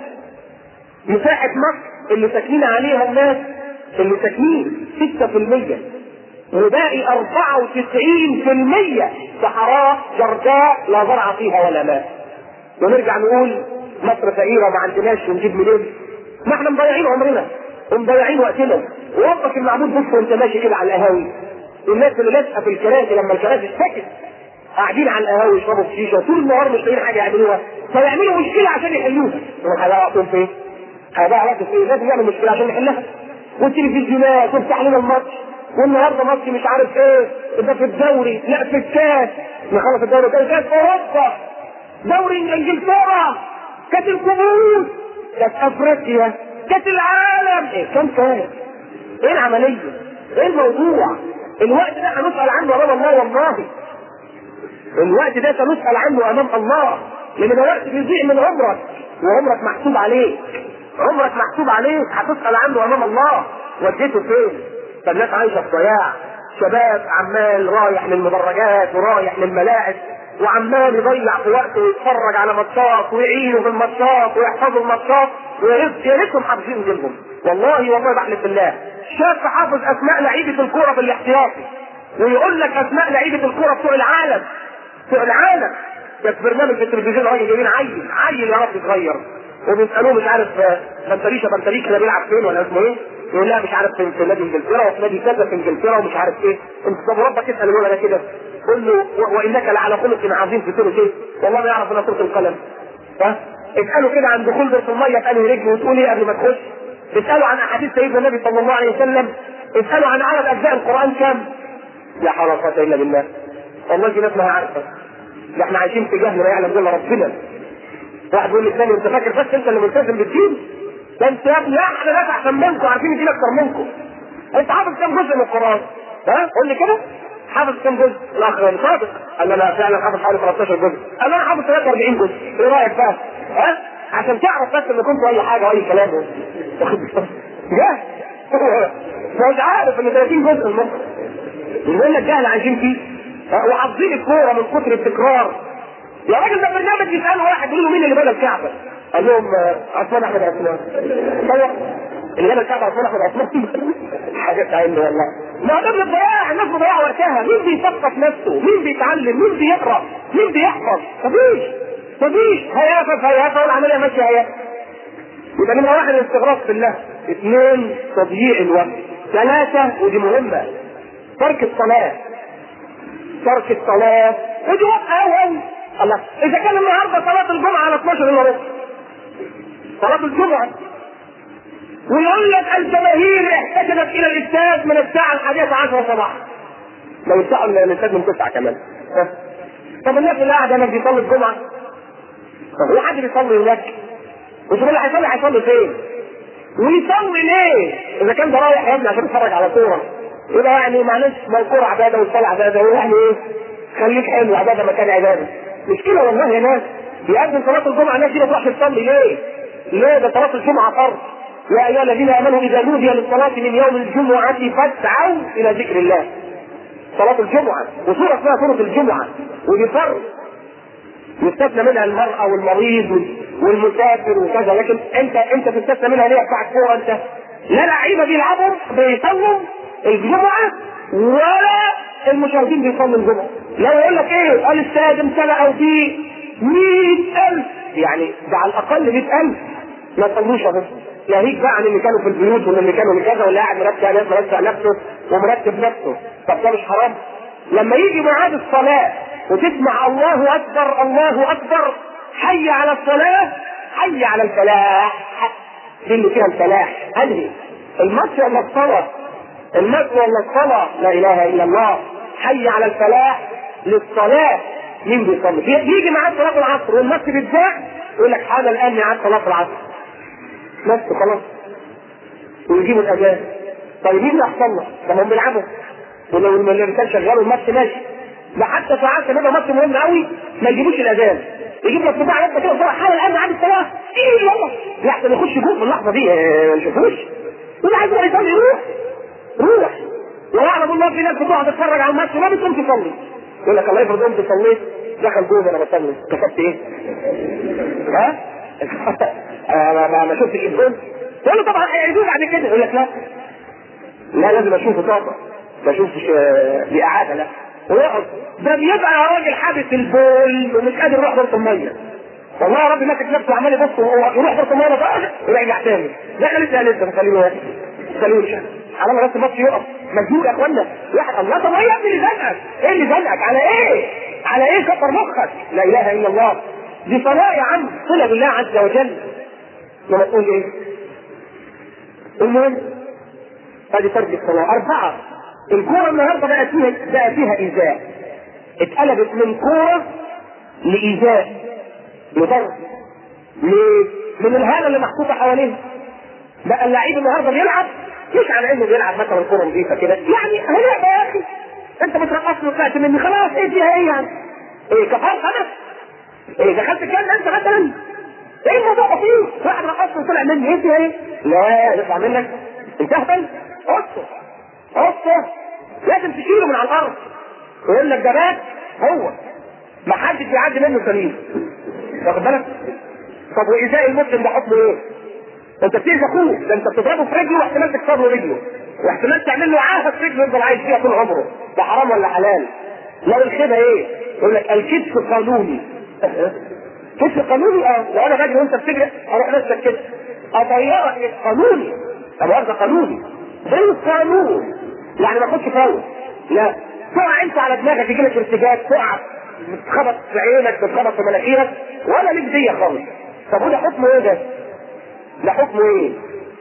مساحة مصر اللي ساكنين عليها الناس اللي ساكنين 6% وباقي 94% صحراء جرداء لا زرع فيها ولا ماء ونرجع نقول مصر فقيرة ما عندناش ونجيب منين ما احنا مضيعين عمرنا ومضيعين وقتنا ووقف المعبود بص وانت ماشي كده على القهاوي الناس اللي لازقه في الكراسي لما الكراسي اشتكت قاعدين على القهاوي يشربوا في شيشه طول النهار مش لاقيين حاجه يعملوها فيعملوا مشكله عشان يحلوها هو هيضيع وقتهم في ايه؟ هيضيع وقته في ايه؟ لازم يعمل مشكله عشان يحلها والتلفزيونات تفتح لنا الماتش والنهارده ماتش مش عارف ايه ده في الدوري لا في الكاس نخلص الدوري ده كاس اوروبا دوري انجلترا كاس الكؤوس كاس افريقيا كاس العالم ايه كم كاس ايه العمليه ايه الموضوع الوقت ده هنسال عنه امام الله والله الوقت ده سنسال عنه امام الله لان ده وقت بيضيع من عمرك وعمرك محسوب عليك عمرك محسوب عليك هتسال عنه امام الله وديته فين فالناس عايشه في ضياع شباب عمال رايح للمدرجات ورايح للملاعب وعمال يضيع في وقته ويتفرج على ماتشات ويعينوا في الماتشات ويحفظوا الماتشات ويا ريتهم حافظين جنبهم والله والله بحلف بالله شاب حافظ اسماء لعيبه الكوره بالاحتياطي ويقول لك اسماء لعيبه الكوره بتوع العالم بتوع العالم ده في برنامج في التلفزيون راجل جايبين عيل عيل يا رب صغير وبيسالوه مش عارف بنتريشه بنتريشه ده بيلعب فين ولا اسمه ايه؟ يقول لها مش عارف في في نادي انجلترا وفي نادي كذا في انجلترا ومش عارف ايه انت طب ربك اسال الولد ده كده قول له و- وانك لعلى خلق عظيم في سوره ايه؟ والله ما يعرف الا سوره القلم ها؟ اساله كده عن دخول بيت الميه في انهي رجل وتقول ايه قبل ما تخش اساله عن احاديث سيدنا النبي صلى الله عليه وسلم اساله عن عدد اجزاء القران كم لا حول ولا قوه الا بالله والله دي ناس ما هي عارفه ده احنا عايشين في جهل لا يعلم الا ربنا واحد يقول للثاني انت فاكر بس انت اللي ملتزم بالدين ده انت يا ابني احنا ناس احسن منكم عارفين الدين اكتر منكم انت حافظ كم جزء من القران ها قول لي كده حافظ كم جزء الاخ صادق قال انا فعلا حافظ حوالي 13 جزء قال انا حافظ 43 جزء ايه رايك بقى ها عشان تعرف بس ان كنت اي حاجه واي كلام جه مش عارف ان 30 جزء من مصر يقول لك جهل عايشين فيه ها، وحافظين الكوره من كتر التكرار يا راجل ده برنامج يسأله واحد يقول له مين اللي بنى الكعبة؟ قال لهم آه، عثمان احمد عثمان. طيب اللي بنى الكعبة عثمان احمد عثمان حاجات عيني والله. ما ده من الضياع الناس بتضيع وقتها، مين بيثقف نفسه؟ مين بيتعلم؟ مين بيقرا؟ مين بيحفظ؟ مفيش مفيش هيافة هيافة والعملية ماشية هيافة. يبقى نمرة واحد الاستغراق في الله. اثنين تضييع الوقت. ثلاثة ودي مهمة ترك الصلاة ترك الصلاة ودي وقت أول الله إذا كان النهاردة صلاة الجمعة على 12 إلا ربع صلاة الجمعة ويقول لك الجماهير احتجبت إلى الاستاد من الساعة الحادية عشرة صباحا لو الساعة الاستاد من 9 كمان ها؟ طب الناس اللي قاعدة هناك بيصلي الجمعة طب هو حد بيصلي هناك مش اللي هيصلي هيصلي فين؟ ويصلي ليه؟ اذا كان ده رايح يا ابني عشان يتفرج على كوره يبقى يعني معلش ما الكوره عباده والصلاه عباده ويعني ايه؟ خليك حلو عباده مكان عباده مش كده والله يا ناس بيقدم صلاه الجمعه الناس دي ما تروحش تصلي ليه؟ ليه ده صلاه الجمعه فرض يا ايها الذين امنوا اذا نودي للصلاه من يوم الجمعه فاسعوا الى ذكر الله صلاه الجمعه وسوره اسمها سوره الجمعه ودي فرض يستثنى منها المرأة والمريض وال- والمسافر وكذا لكن انت انت تستثنى منها ليه بتاع الكورة انت لا لعيبة بيلعبوا بيصلوا الجمعة ولا المشاهدين بيصلوا الجمعة لو يقول لك ايه قال الاستاد امتلأ او فيه 100000 يعني ده على الاقل 100000 ما تصلوش يا بس ناهيك بقى عن اللي كانوا في البيوت ولا اللي كانوا كذا ولا قاعد مرتب ناس مرتب نفسه ومرتب نفسه طب ده مش حرام لما يجي ميعاد الصلاة وتسمع الله أكبر الله أكبر حي على الصلاة حي على الفلاح دي اللي فيها الفلاح أدري الماتش ولا الصلاة الماتش ولا الصلاة لا إله إلا الله حي على الفلاح للصلاة مين بيصلي؟ بيجي ميعاد صلاة العصر والماتش بيتذاع يقول لك حاجة الآن ميعاد صلاة العصر بس خلاص ويجيبوا الأذان طيب مين اللي أحسن له؟ ده هم بيلعبوا ولو اللي كان شغال والماتش ماشي ده حتى ساعات كان يبقى ماتش مهم قوي ما يجيبوش الاذان يجيب لك بتاع انت كده بسرعه حاول الان عاد الصلاه ايه يلا يحصل يخش جول في اللحظه دي آه، ما نشوفوش يقول عايز يروح يصلي روح روح ويعلم الله في ناس بتقعد تتفرج على الماتش ما بتقوم تصلي يقول لك الله يفرض قمت صليت دخل جول انا بصلي كسبت ايه؟ ها؟ آه، ما ما- ما شفتش الجول تقول له طبعا هيعيدوه بعد كده يقول لك لا لا لازم اشوفه طبعا ما اشوفش دي اعاده لا ويقعد ده بيبقى يا راجل حابس البول ومش قادر يروح دورة الميه والله يا رب ماسك نفسه وعمال يبص وهو يروح دورة الميه بقى ويرجع تاني دخل لسه لسه خليه واقف خليه على ما بس الماتش يقف مجنون يا اخوانا واحد الله طب ايه يا ابني اللي زنقك؟ ايه اللي زنقك؟ على ايه؟ على ايه كبر مخك؟ لا اله الا الله دي صلاه يا عم صله بالله عز وجل لما تقول ايه؟ المهم هذه ترك الصلاة أربعة الكورة النهاردة بقى فيها بقى فيها إيذاء اتقلبت من كورة لإيذاء لضرب ليه؟ من الهالة اللي محطوطة حواليها بقى اللعيب النهارده بيلعب مش على انه بيلعب مثلا كوره نظيفه كده يعني هي لعبه يا اخي انت بترقصني وطلعت مني خلاص ايه فيها ايه يعني؟ ايه كفرت انا؟ ايه دخلت الجنه انت مثلا؟ ايه الموضوع بسيط واحد رقصني وطلع مني ايه فيها ايه؟ لا يطلع منك انت اهبل قصه قصه لازم تشيله من على الارض ويقول لك ده مات هو ما حدش بيعدي منه سليم واخد بالك؟ طب وإزاء المسلم ده حكمه ايه؟ انت بتأذي اخوه ده انت بتضربه في رجله واحتمال تكسر له رجله واحتمال تعمل له عاهه في رجله يفضل عايش فيها طول عمره ده حرام ولا حلال؟ لو الخيبه ايه؟ يقول لك الكتف قانوني كتف قانوني اه لو انا بجري وانت بتجري اروح نفسك كده اطيرك قانوني طب هذا قانوني بالقانون يعني ما اخدش فاول لا تقع انت على دماغك يجي لك ارتجاج تقع تتخبط في عينك تتخبط في مناخيرك ولا ليك ديه خالص طب وده حكمه ايه ده؟ ده حكمه ايه؟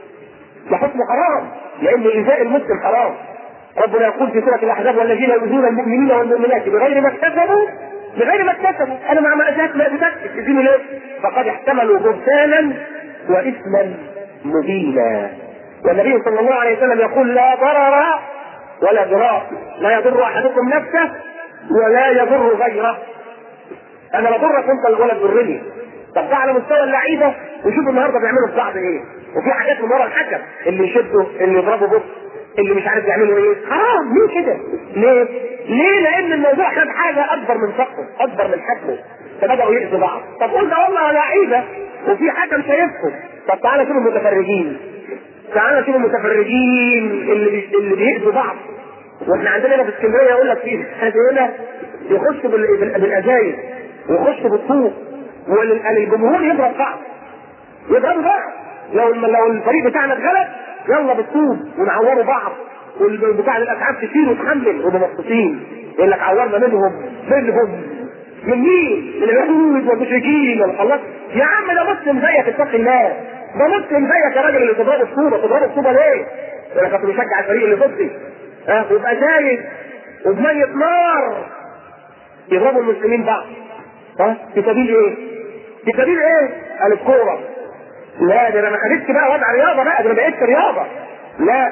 ده حكمه حرام لان ايذاء المسلم حرام ربنا يقول في سوره الاحزاب والذين يؤذون المؤمنين والمؤمنات بغير ما اكتسبوا بغير ما اكتسبوا انا مع ما اتاك ما اتاك تزينوا ليه؟ فقد احتملوا بهتانا واثما مبينا والنبي صلى الله عليه وسلم يقول لا ضرر ولا ضرار لا يضر احدكم نفسه ولا يضر غيره انا بضرك انت ولا تضرني طب ده على مستوى اللعيبه وشوف النهارده بيعملوا في بعض ايه وفي حاجات من ورا الحكم اللي يشدوا اللي يضربوا بص اللي مش عارف يعملوا ايه حرام ليه كده ليه ليه لان الموضوع خد حاجه اكبر من شقه اكبر من حجمه فبداوا يأذوا بعض طب قلنا والله لعيبه وفي حكم شايفهم طب تعالى شوف المتفرجين تعالى شوف المتفرجين اللي بي... اللي بيأذوا بعض واحنا عندنا هنا في اسكندريه يقول لك في هنا يخشوا بال... بال... بالازايز ويخشوا بالطوب والجمهور يضرب بعض يضربوا بعض لو لو الفريق بتاعنا اتغلب يلا بالطوب ونعوروا بعض والبتاع الاسعاف تشيل وتحمل ومبسوطين يقول لك عورنا منهم منهم من مين؟ من اليهود والمشركين والخلاص يا عم ده مسلم زيك اتق الله ده مسلم زيك يا راجل اللي تضرب الصوبه تضرب الصوبه ليه؟ يقول لك كنت بشجع الفريق اللي ضدي ها ويبقى شايف وبمية نار يضربوا المسلمين بعض ها في سبيل ايه؟ في سبيل ايه؟ قال الكوره لا ده انا ما خدتش بقى وضع رياضه بقى ده انا بقيت رياضه لا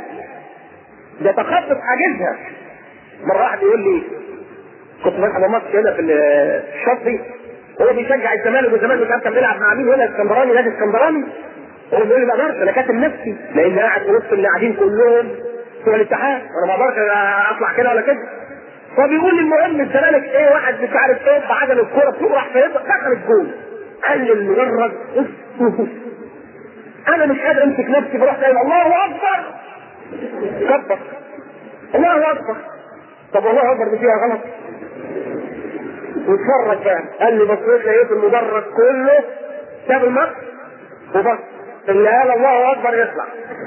ده تخطط حاجزها مره واحد يقول لي كنت بلعب ماتش هنا في الشاطئ هو بيشجع الزمالك والزمالك مش عارف كان بيلعب مع مين هنا اسكندراني نادي اسكندراني هو بيقول لي ما اقدرش انا كاتم نفسي لان قاعد في وسط اللي قاعدين كلهم في الاتحاد وانا ما اقدرش اطلع كده ولا كده فبيقول لي المهم الزمالك ايه واحد مش عارف ايه بعدل الكوره بتروح في دخل الجول قال لي المدرج انا مش قادر امسك نفسي بروح قايل الله اكبر كبر الله اكبر طب والله اكبر دي فيها غلط واتفرج بقى قال لي بصيت لقيت المدرج كله ساب الماتش وبص اللي قال الله اكبر يطلع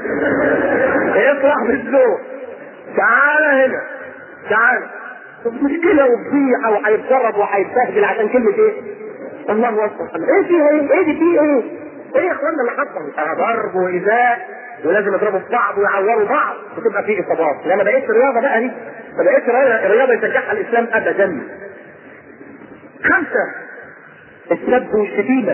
يطلع بالذوق تعالى هنا تعالى مشكله وفضيحه وهيتجرب وهيتبهدل عشان كلمه ايه؟ الله اكبر ايه فيها ايه؟ ايه دي فيه ايه؟ ايه يا اخوانا اللي حصل؟ ضرب وايذاء ولازم يضربوا في بعض ويعوروا بعض وتبقى في اصابات لما بقيت رياضه بقى دي ما بقيتش رياضه يشجعها الاسلام ابدا خمسه السب والشتيمه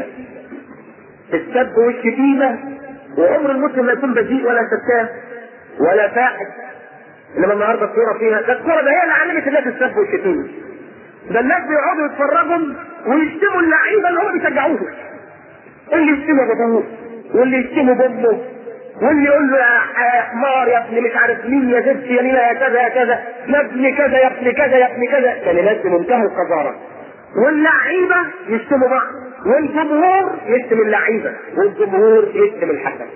السب والشتيمه وعمر المسلم لا يكون بذيء ولا سكان ولا فاحش انما النهارده الكوره فيها ده الكوره ده هي اللي علمت الناس السب والشتيمه ده الناس بيقعدوا يتفرجوا ويشتموا اللعيبه اللي هم بيشجعوهم اللي يشتموا بابوه واللي يشتموا بامه واللي يقول له يا حمار يا ابني مش عارف مين يا زفت يا مين يا كذا يا كذا يا ابني كذا يا ابني كذا يا ابني كذا كلمات بمنتهى القذاره واللعيبه يشتموا بعض والجمهور يشتم اللعيبه والجمهور يشتم الحكم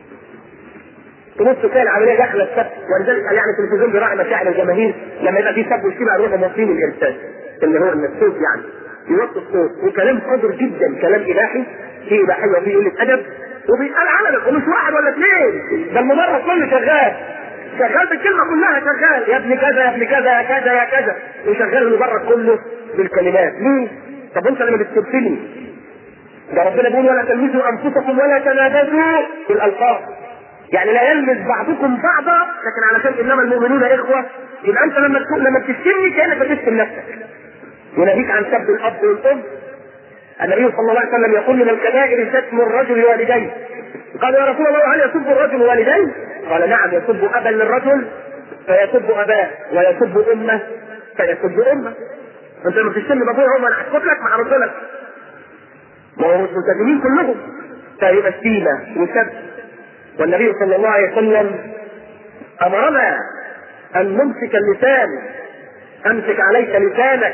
تبص تلاقي العمليه داخله السب ولذلك يعني التلفزيون بيراعي مشاعر الجماهير لما يبقى في سب وشتيمه يروحوا موصلين الارسال اللي هو الصوت يعني يوطي الصوت وكلام قذر جدا كلام اباحي فيه اباحيه وفيه قله ادب وبيتقال علنك ومش واحد ولا اثنين ده المدرس كله شغال شغال بالكلمه كلها شغال يا ابن كذا يا ابن كذا يا كذا يا كذا وشغال المدرس كله بالكلمات ليه؟ طب انت لما بتسبني ده ربنا بيقول ولا تلمسوا انفسكم ولا تنابزوا بالالقاب يعني لا يلمس بعضكم بعضا لكن علشان انما المؤمنون اخوه يبقى انت لما تكون لما بتشتمني كانك بتشتم نفسك ونهيك عن سب الاب والام النبي صلى الله عليه وسلم يقول من الكبائر شتم الرجل والديه قال يا رسول الله هل يسب الرجل والديه؟ قال نعم يسب ابا للرجل فيسب اباه ويسب امه فيسب امه انت لما بتشتم بابويا هم انا هسكت لك مع رسولك ما هو مش ملتزمين كلهم فيبقى شتيمه وسب والنبي صلى الله عليه وسلم امرنا ان نمسك اللسان امسك عليك لسانك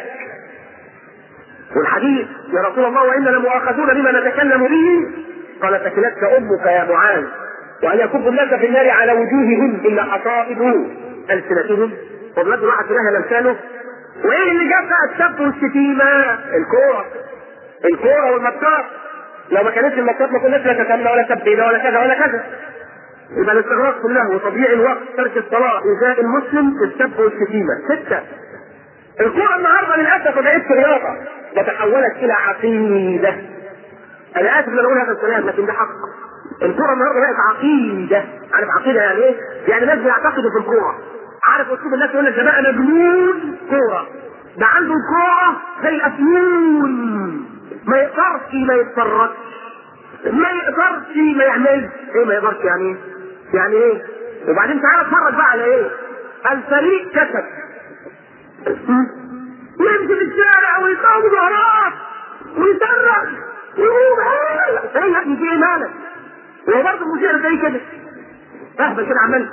والحديث يا رسول الله وانا لمؤاخذون بما نتكلم به قال ثكلتك امك يا معاذ وان يكب الناس في النار على وجوههم الا حصائد السنتهم وبلاد واحد لها لسانه وايه اللي جاب بقى السب والشتيمه؟ الكوره الكوره والماتشات لو ما كانتش الماتشات ما كناش لا شتمنا ولا سبينا ولا كذا ولا كذا يبقى الاستغراق كله وتضييع الوقت ترك الصلاه ايذاء المسلم السب والشتيمه سته الكوره النهارده للاسف ما بقتش رياضه ده تحولت الى عقيده انا اسف ان اقول هذا الكلام لكن ده حق الكوره النهارده بقت عقيده عارف عقيده يعني ايه؟ يعني ناس بيعتقدوا في الكوره عارف اسلوب الناس يقول لك ده بقى مجنون كوره ده عنده الكوره زي الافيون ما يقدرش ما يتفرجش ما يقدرش ما يعملش ايه ما يقدرش يعني ايه؟ يعني ايه؟ وبعدين تعالى اتفرج بقى على ايه؟ الفريق كسب يمشي في الشارع ويقام ظهرات ويصرخ ويقوم ايه يا ابني في ايه مالك؟ هو برضه المذيع زي كده اهبل كده عمال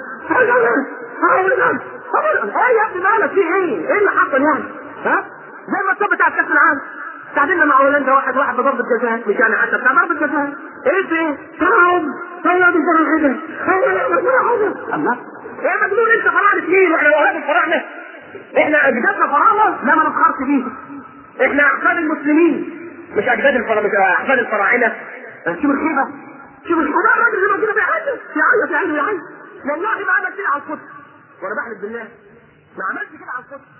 ايه يا ابني مالك في ايه؟ ايه اللي حصل يعني؟ ها؟ زي الماتشات بتاع كاس العالم تعادلنا مع هولندا واحد واحد بضربة جزاء مش يعني حتى بتاع ضربة جزاء ايه في ايه؟ تعاون هيا بيجرى كده هيا بيجرى كده الله ايه مجنون انت فراعنة مين؟ احنا وهاب الفراعنة احنا اجدادنا فراعنة لا ما نفخرش بيه احنا احفاد المسلمين مش اجداد الفراعنة مش احفاد الفراعنة شوف الخيبة شوف الخيبة ده الراجل اللي موجودة بيعيط بيعيط يعني بيعيط والله ما عمل كده على القدس وانا بحلف بالله ما عملش كده على القدس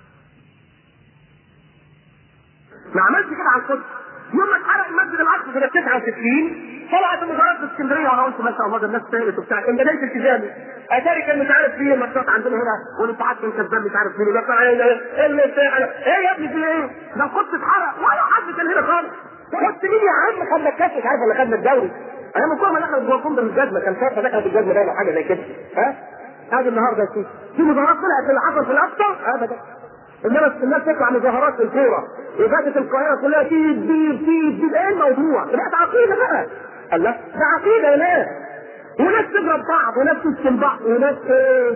ما عملش كده على القدس يوم ما اتحرق المسجد الاقصى سنه 69 طلعت المظاهرات في اسكندريه وانا قلت ما شاء الله ده الناس سالت وبتاع كان ده ليس التزامي اتاري كان مش عارف فيه ماتشات عندنا هنا والاتحاد كان كذاب مش عارف مين بقى ايه اللي بتاع ايه يا ابني في ايه؟ ده القدس اتحرق ولا حد كان هنا خالص قلت مين يا عم خدنا الكاس مش عارف ولا خدنا الدوري انا من كل ما دخلت جوه كوندر الجزمه كان شايفه دخلت الجزمه ده ولا حاجه زي كده ها؟ هذه النهارده يا في مظاهرات طلعت اللي حصل في الاقصى ابدا الناس الناس تطلع مظاهرات في الكوره وفاتت القاهره كلها تيب تيب تيب تيب ايه الموضوع؟ ده بقت عقيده بقى الله ده عقيده يا ناس وناس تضرب بعض وناس تشتم بعض وناس ايه؟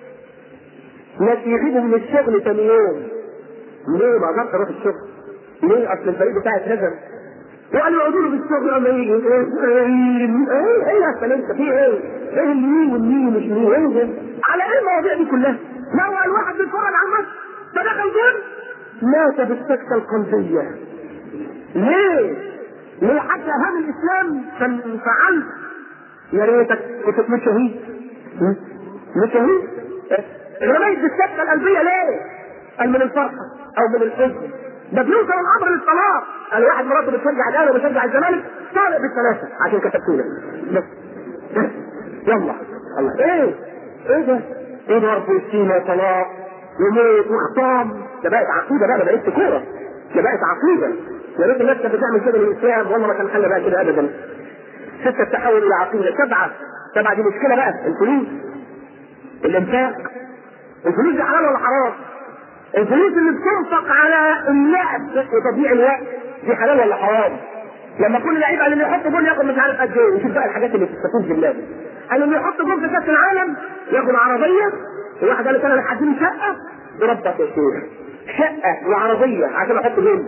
ناس يغيبوا من الشغل ثاني يوم ليه ما اقدرش اروح الشغل؟ ليه اصل الفريق بتاعي اتهزم وقالوا يقعدوا له في الشغل اما يجي ايه ايه ايه يا اصل انت في ايه؟ ايه المين والمين ومش مين ايه ده؟ على ايه المواضيع دي كلها؟ لا هو الواحد بيتفرج على الماتش فدخل جول مات بالسكتة القلبية ليه؟ ليه حتى أهم الإسلام كان فعلت يا ريتك كنت تموت شهيد مش شهيد رميت بالسكتة القلبية ليه؟ قال من الفرحة أو من الحزن ده بيوصل الأمر للطلاق قال واحد مراته بتشجع الأهلي وبتشجع الزمالك طالق بالثلاثة عشان كتبتوا لك بس يلا الله ايه؟ ايه ده؟ ايه ضرب فلسطين وطلاق وموت وخطام ده بقت عقيده بقى ما بقتش كوره ده بقت عقيده يا ريت الناس كانت بتعمل كده للاسلام والله ما كان خلى بقى كده ابدا سته تحول الى عقيده سبعه سبعه دي مشكله بقى الفلوس الانفاق الفلوس دي حلال ولا حرام؟ الفلوس اللي بتنفق على اللعب وتضييع الوقت دي حلال ولا حرام؟ لما كل لعيب قال اللي يحط جول ياخد مش عارف قد ايه وشوف بقى الحاجات اللي بتستفيد في اللعب قال اللي يحط جول في كاس العالم ياخد عربيه الواحد قال لك انا هديني شقه بربك يا شيخ شقه وعربيه عشان احط جول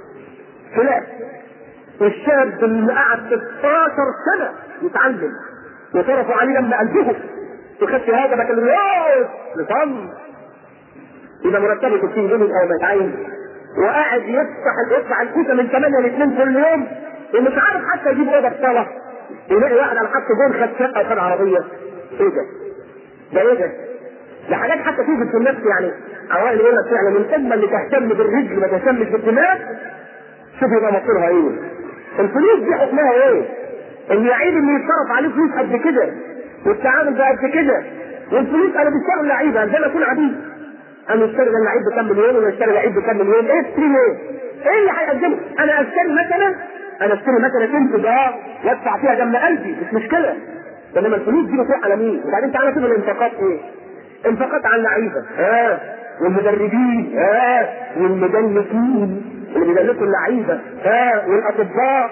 لا الشاب اللي قعد 16 سنه يتعلم وصرفوا عليه لما قلبه وخد شهاده ما كان لصم يبقى مرتبه 60 جنيه او ما يتعين وقاعد يفتح يدفع الكوسه من 8 ل 2 كل يوم ومش عارف حتى يجيب اوضه صلاه يلاقي واحد على خط جول خد شقه وخد عربيه ايه ده؟ ده ايه ده؟ ده حاجات حتى توجد في النفس يعني اوائل يقول لك يعني من الامه اللي تهتم بالرجل ما تهتمش بالدماغ شوف يبقى مصيرها ايه؟ الفلوس دي حكمها ايه؟ اللعيب اللي يتصرف عليه فلوس قد كده والتعامل بقى قد كده والفلوس انا بشتغل لعيبه زي ما اكون عبيد انا اشتري اللعيب بكام مليون وانا اشتري لعيب بكام مليون ايه اشتري ايه؟ ايه اللي هيقدمه؟ انا اشتري مثلا انا اشتري مثلا تنتج اه وادفع فيها دم قلبي مش مشكله انما الفلوس دي بتروح على مين؟ وبعدين تعالى شوف الانفاقات ايه؟ انفاقات على اللعيبه ها والمدربين ها والمدلسين اللي بيدلسوا اللعيبه ها والاطباء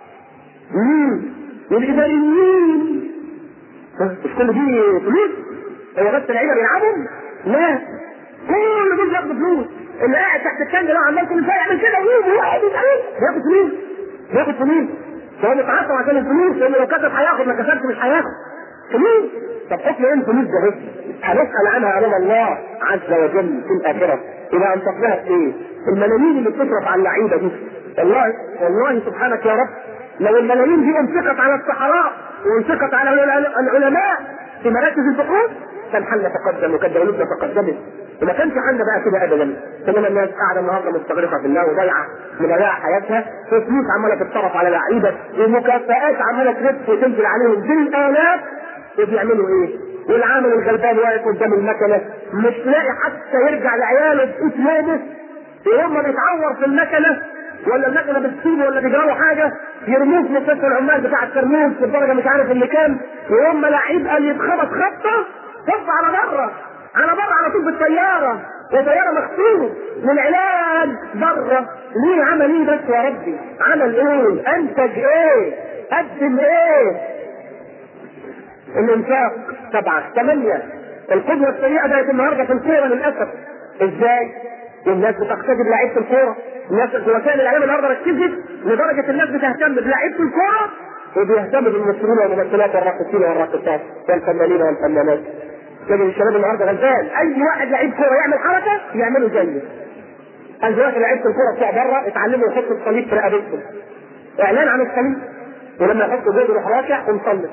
مين والاداريين مش كل دي فلوس هو بس اللعيبه بيلعبوا؟ لا كل دول بياخدوا فلوس اللي قاعد تحت الكنج ده عمال كل شويه يعمل كده ويجي واحد يتعمل بياخد فلوس بياخد فلوس فهو بيتعصب عشان الفلوس لانه لو كسب هياخد ما كسبش مش هياخد فلوس طب حكم ايه الفلوس ده هنسال عنها امام الله عز وجل في الاخره اذا انفقناها في ايه؟ الملايين اللي بتصرف على اللعيبه دي والله والله سبحانك يا رب لو الملايين دي انفقت على الصحراء وانفقت على العل- العلماء في مراكز البحوث كان حالنا تقدم وكانت دولتنا تقدمت وما كانش حالنا بقى كده ابدا انما الناس قاعده النهارده مستغرقه في الله وضايعه مضيعه حياتها وفلوس عماله تتصرف على لعيبه ومكافآت عماله تلف وتنزل عليهم بالالاف وبيعملوا ايه؟ والعامل الغلبان واقف قدام المكنه مش لاقي حتى يرجع لعياله بقيت يومه وهم بيتعور في المكنه ولا المكنه بتسيبه ولا بيجروا حاجه يرموه في مستشفى العمال بتاع الترميم في الدرجه مش عارف اللي كام وهم لعيب قال يتخبط خبطه خبط على بره على بره على طول بالطياره وطياره مخصوص للعلاج بره ليه عمل ايه بس يا ربي؟ عمل ايه؟ انتج ايه؟ قدم ايه؟ الانفاق سبعه ثمانيه القدوه السيئه بقت النهارده في الكوره للاسف ازاي؟ الناس بتقتدي بلعيبه الكوره الناس وسائل الاعلام النهارده ركزت لدرجه الناس بتهتم بلعيبه الكوره وبيهتموا بالممثلين والممثلات والراقصين والراقصات والفنانين والفنانات لكن الشباب النهارده غلبان اي واحد لعيب كوره يعمل حركه يعملوا زيه قال دلوقتي لعيبه الكوره بتوع بره اتعلموا يحطوا الصليب في رقبتهم اعلان عن الصليب ولما يحطوا جول يروح راكع ومصلي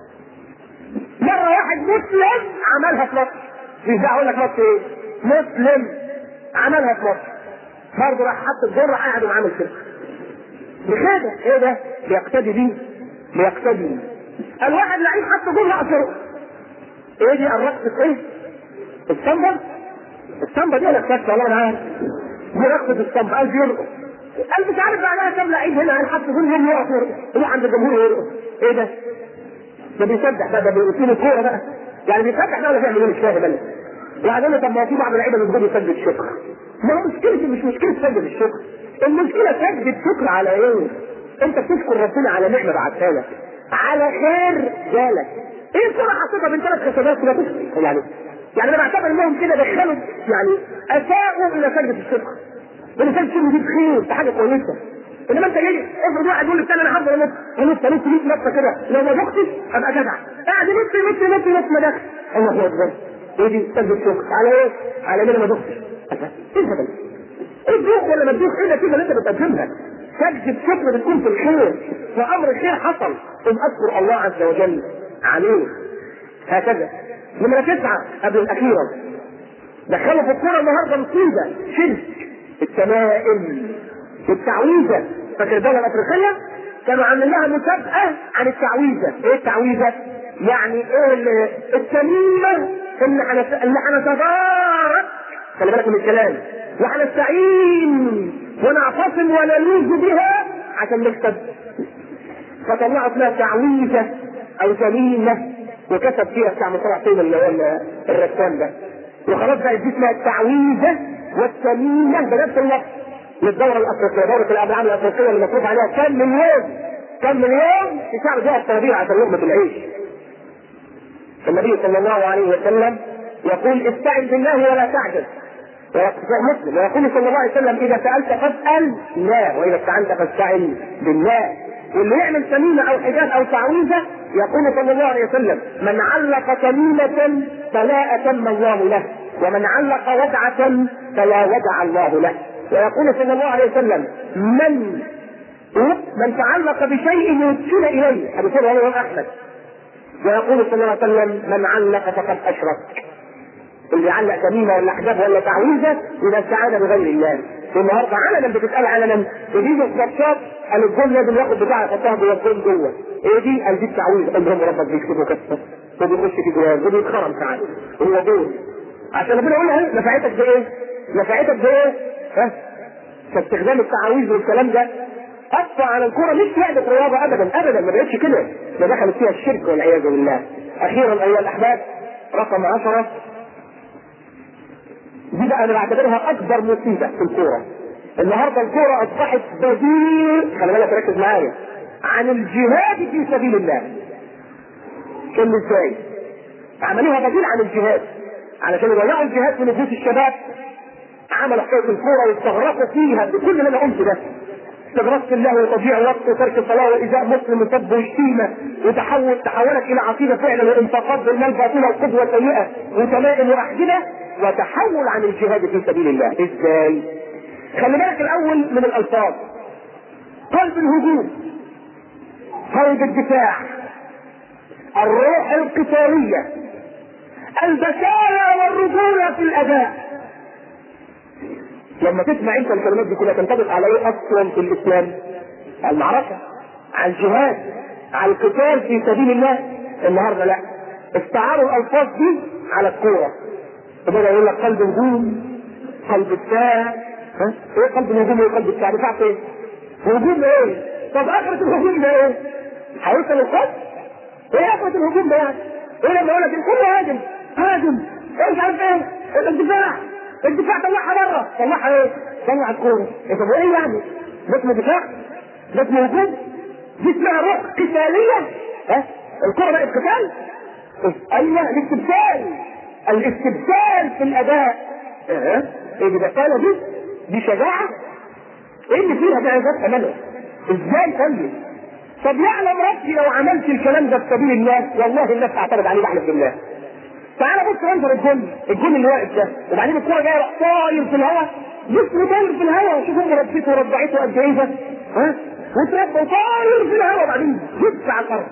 مرة واحد مسلم عملها في مصر مش دعوة اقول لك مصر ايه؟ مسلم عملها في مصر برضه راح حط الجول راح قاعد وعامل كده بكده ايه ده؟ بيقتدي بيه بيقتدي الواحد لعيب حط جول رقص يرقص ايه دي الرقصة ايه؟ السامبا؟ السامبا دي ولا الكاتشة والله انا عارف دي رقصة السامبا قال بيرقص قال مش عارف بعدها كام لعيب هنا هنحط جول يوم يقف يرقص يروح عند الجمهور يرقص ايه ده؟ ده بيسبح بقى ده بيقول الكوره بقى يعني بيسبح ده ولا بيعمل ايه مش فاهم انا يعني طب ما في بعض اللعيبه بتقول يسجد شكر ما هو مشكلة مش مشكلة سجد الشكر المشكلة سجد شكر على ايه؟ انت بتشكر ربنا على نعمة بعتها لك على خير جالك ايه الكرة حطيتها بين ثلاث خشبات كده تشكر يعني يعني انا بعتبر انهم كده دخلوا يعني اساءوا الى سجدة الشكر لان سجدة الشكر دي بخير ده حاجة كويسة انما انت جاي افرض واحد يقول للثاني انا هفضل انط انط انط 100 نطه كده لو ما دقتش ابقى جدع قاعد ينط ينط ينط ينط ما دخل الله اكبر ايه دي سجد شكر على ايه؟ على ان انا ما دقتش ايه الهبل؟ ايه تدوخ ولا ما تدوخ ايه النتيجه اللي انت بتقدمها؟ سجد شكر بتكون في الخير وامر الخير حصل ثم اذكر الله عز وجل عليه هكذا نمرة تسعة قبل الأخيرة دخلوا في الكورة النهاردة مصيبة شرك التمائم والتعويذة فاكر الدولة الأفريقية كانوا عاملين لها مسابقة عن التعويذة ايه التعويذة؟ يعني ايه ال- التميمة اللي هنت- اللي هنتبارك خلي بالك من الكلام وهنستعين ونعتصم ونلوذ بها عشان نكسب فطلعوا اسمها تعويذة او تميمة وكسب فيها بتاع مصطلح فين اللي هو ال- الرسام ده وخلاص بقت دي اسمها التعويذة والتميمة بنفس اللفظ للدورة الأفريقية دورة الألعاب الأفريقية اللي مصروف عليها كم مليون كم مليون الشعب جاء التنابير عشان لقمة العيش النبي صلى الله عليه وسلم يقول استعن بالله ولا تعجز ويقول مسلم ويقول صلى الله عليه وسلم اذا سالت فاسال لا واذا استعنت فاستعن بالله واللي يعمل تميمه او حجاب او تعويذه يقول صلى الله عليه وسلم من علق تميمه فلا اتم الله له ومن علق ودعه فلا ودع الله له ويقول صلى الله عليه وسلم من من تعلق بشيء يوكل اليه ابو سيد هو احمد ويقول صلى الله عليه وسلم من علق فقد اشرك اللي يعلق تميمه ولا حجاب ولا تعويذه يبقى استعان بغير الله النهارده علنا بتتقال علنا يجي الصفات قال الجول لازم ياخد بتاعه يحطها جوه الجول جوه ايه دي؟ قال دي التعويذه قال لهم ربك بيكتبوا كسبه وبيخش في جوال وبيتخرم ساعات هو جول عشان ربنا يقول له نفعتك بايه؟ نفعتك بايه؟ ها؟ فاستخدام التعاويذ والكلام ده أثر على الكرة مش لعبة رياضة أبدا أبدا ما بقتش كده ده دخلت فيها الشرك والعياذ بالله أخيرا أيها الأحباب رقم عشرة دي بقى أنا بعتبرها أكبر مصيبة في الكورة النهارده الكورة أصبحت بديل خلي بالك ركز معايا عن الجهاد في سبيل الله كان ازاي؟ عملوها بديل عن الجهاد علشان يضيعوا الجهاد من نفوس الشباب عملوا حكايه الكوره واستغرقوا فيها بكل اللي انا قلته ده استغراق في الله وتضييع وقت وترك الصلاه وايذاء مسلم وسب وشتيمه وتحول تحولت الى عقيده فعلا وانفاقات بالمال باطله وقدوه سيئه وتمائم واحجبه وتحول عن الجهاد في سبيل الله ازاي؟ خلي بالك الاول من الالفاظ قلب الهجوم قلب الدفاع الروح القتالية البشارة والرجولة في الأداء لما تسمع انت الكلمات دي كلها تنطبق على ايه اصلا في الاسلام؟ على المعركة على الجهاد على القتال في سبيل الله النهارده لا استعاروا الالفاظ دي على الكورة وبدأ يقول لك قلب هجوم قلب دفاع ها؟ ايه قلب الهجوم وايه قلب الدفاع؟ دفاع فين؟ هجوم ايه؟ طب اخرة الهجوم ده ايه؟ هيوصل القلب؟ ايه اخرة الهجوم ده يعني؟ ايه لما يقول لك الكل هاجم هاجم ايه مش عارف ايه؟ الدفاع الدفاع طلعها بره طلعها ايه؟ طلع الكورة إيه طب وايه يعني؟ ده اسمه دفاع؟ ده اسمه هجوم؟ دي اسمها روح قتالية ها؟ الكورة بقت قتال؟ ايوه الاستبسال الاستبسال في الاداء اه ايه دي بسالة دي؟ دي شجاعة؟ ايه اللي فيها بقى ذات امانة؟ ازاي طيب؟ طب يعلم ربي لو عملت الكلام ده في سبيل الله والله الناس تعترض عليه بحلف بالله. تعالى بص انظر الجن الجن اللي واقف ده وبعدين الكوره جايه راح طاير في الهواء جسمه طاير في الهواء وشوف امه ربته ورضعته قد ايه ده ها وتربى طاير في الهواء وبعدين جبت على الارض.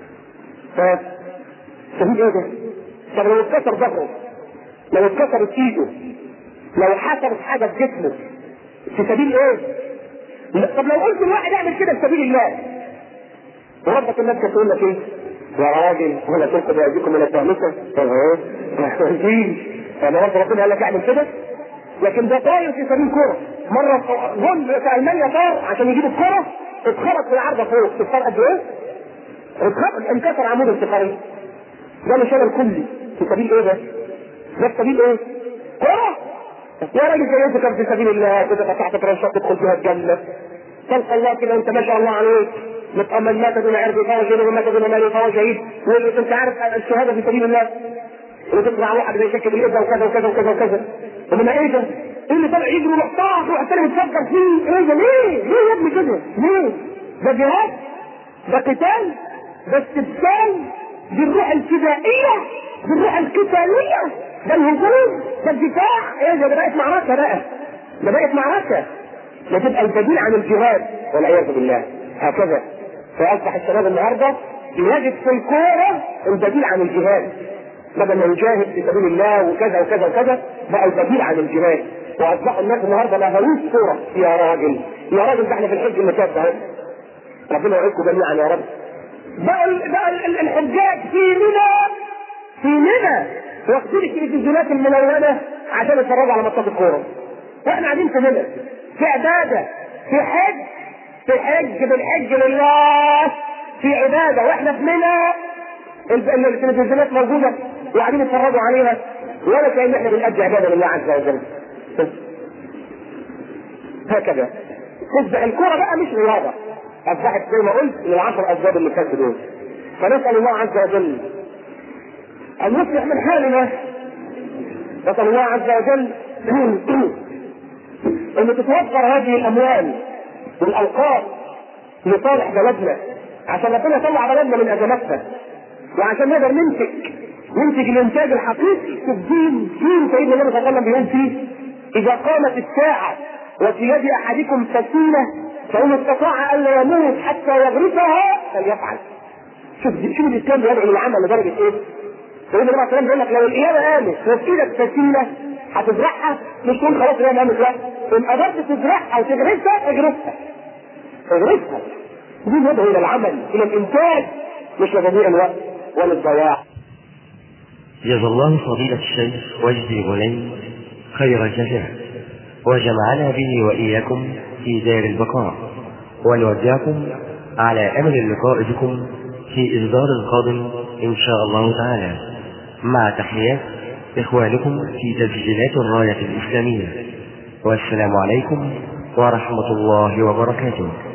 ف سبيل ايه ده؟ طب لو اتكسر ظهره لو اتكسرت ايده لو حصلت حاجه في جسمه في سبيل ايه؟ لا. طب لو قلت الواحد يعمل كده في سبيل الله وربك الناس كانت تقول لك ايه؟ يا راجل ولا تلقوا بايديكم من التهمسه اهو مفيش انا رب ربنا قال لك اعمل كده لكن ده طاير في سبيل كوره مره جول في المانيا طار عشان يجيب الكوره اتخبط في العارضه فوق تختار قد ايه؟ اتخبط انكسر عمود الفقري ده مش انا الكلي في سبيل ايه ده؟ ده في سبيل ايه؟ كوره يا راجل زي كان في سبيل الله كده فتحت فرنشات تدخل فيها الجنه تلقى الله كده انت ما شاء الله عليك من مات دون عرض فهو شهيد ومن مات دون مال فهو شهيد وانت عارف الشهاده في سبيل الله وتطلع واحد زي شكل الابره وكذا وكذا وكذا وكذا انما ايه ده؟ ايه اللي طلع يجري محتاط واحد تاني بتفكر فيه ايه ده ليه؟ ليه يا ابني كده؟ ليه؟ ده جهاد ده قتال ده استبسال دي الروح الفدائيه دي الروح القتاليه ده الهجوم ده الدفاع ايه ده ده بقت معركه بقى ده بقت معركه ده تبقى البديل عن الجهاد والعياذ بالله هكذا فاصبح الشباب النهارده يجد في الكوره البديل عن الجهاد بدل ما يجاهد في سبيل الله وكذا وكذا وكذا بقى البديل عن الجهاد واصبحوا الناس النهارده لا هروس كوره يا راجل يا راجل ده احنا في الحج اللي فات ده ربنا يعينكم جميعا يا رب بقى ال- بقى ال- الحجاج في منى في منى واخدين التلفزيونات الملونه عشان يتفرجوا على ماتشات الكوره واحنا قاعدين في منى في عباده في حج في حج بالحج لله في عباده واحنا في منى ال- ال- التلفزيونات موجوده وقاعدين يتفرجوا عليها ولا كان احنا بنأدي عباده لله عز وجل هكذا تصبح الكرة بقى مش رياضة أصبحت زي ما قلت من العشر أسباب اللي فاتوا دول فنسأل الله عز وجل أن يصلح من حالنا نسأل الله عز وجل أن تتوفر هذه الأموال والأوقات لصالح بلدنا عشان ربنا يطلع بلدنا من أزماتها وعشان نقدر ننتج ننتج الإنتاج الحقيقي في الدين دين سيدنا النبي صلى الله عليه وسلم بيقول فيه إذا قامت الساعة وفي يد أحدكم سكينة فإن استطاع ألا يموت حتى يغرسها فليفعل. شوف شوف الإسلام بيدعو للعمل لدرجة إيه؟ سيدنا النبي صلى الله عليه وسلم بيقول لك لو القيامة قامت وفي إيدك سكينة هتزرعها مش تقول خلاص القيامة قامت لا إن قدرت تزرعها وتغرسها اغرسها. اغرسها. دي يدعو إلى العمل إلى الإنتاج مش لتضييع الوقت ولا الضياع. جزا الله فضيلة الشيخ وجدي غنيم خير الجزاء وجمعنا به وإياكم في دار البقاء ونودعكم على أمل اللقاء بكم في إصدار قادم إن شاء الله تعالى مع تحيات إخوانكم في تسجيلات الراية الإسلامية والسلام عليكم ورحمة الله وبركاته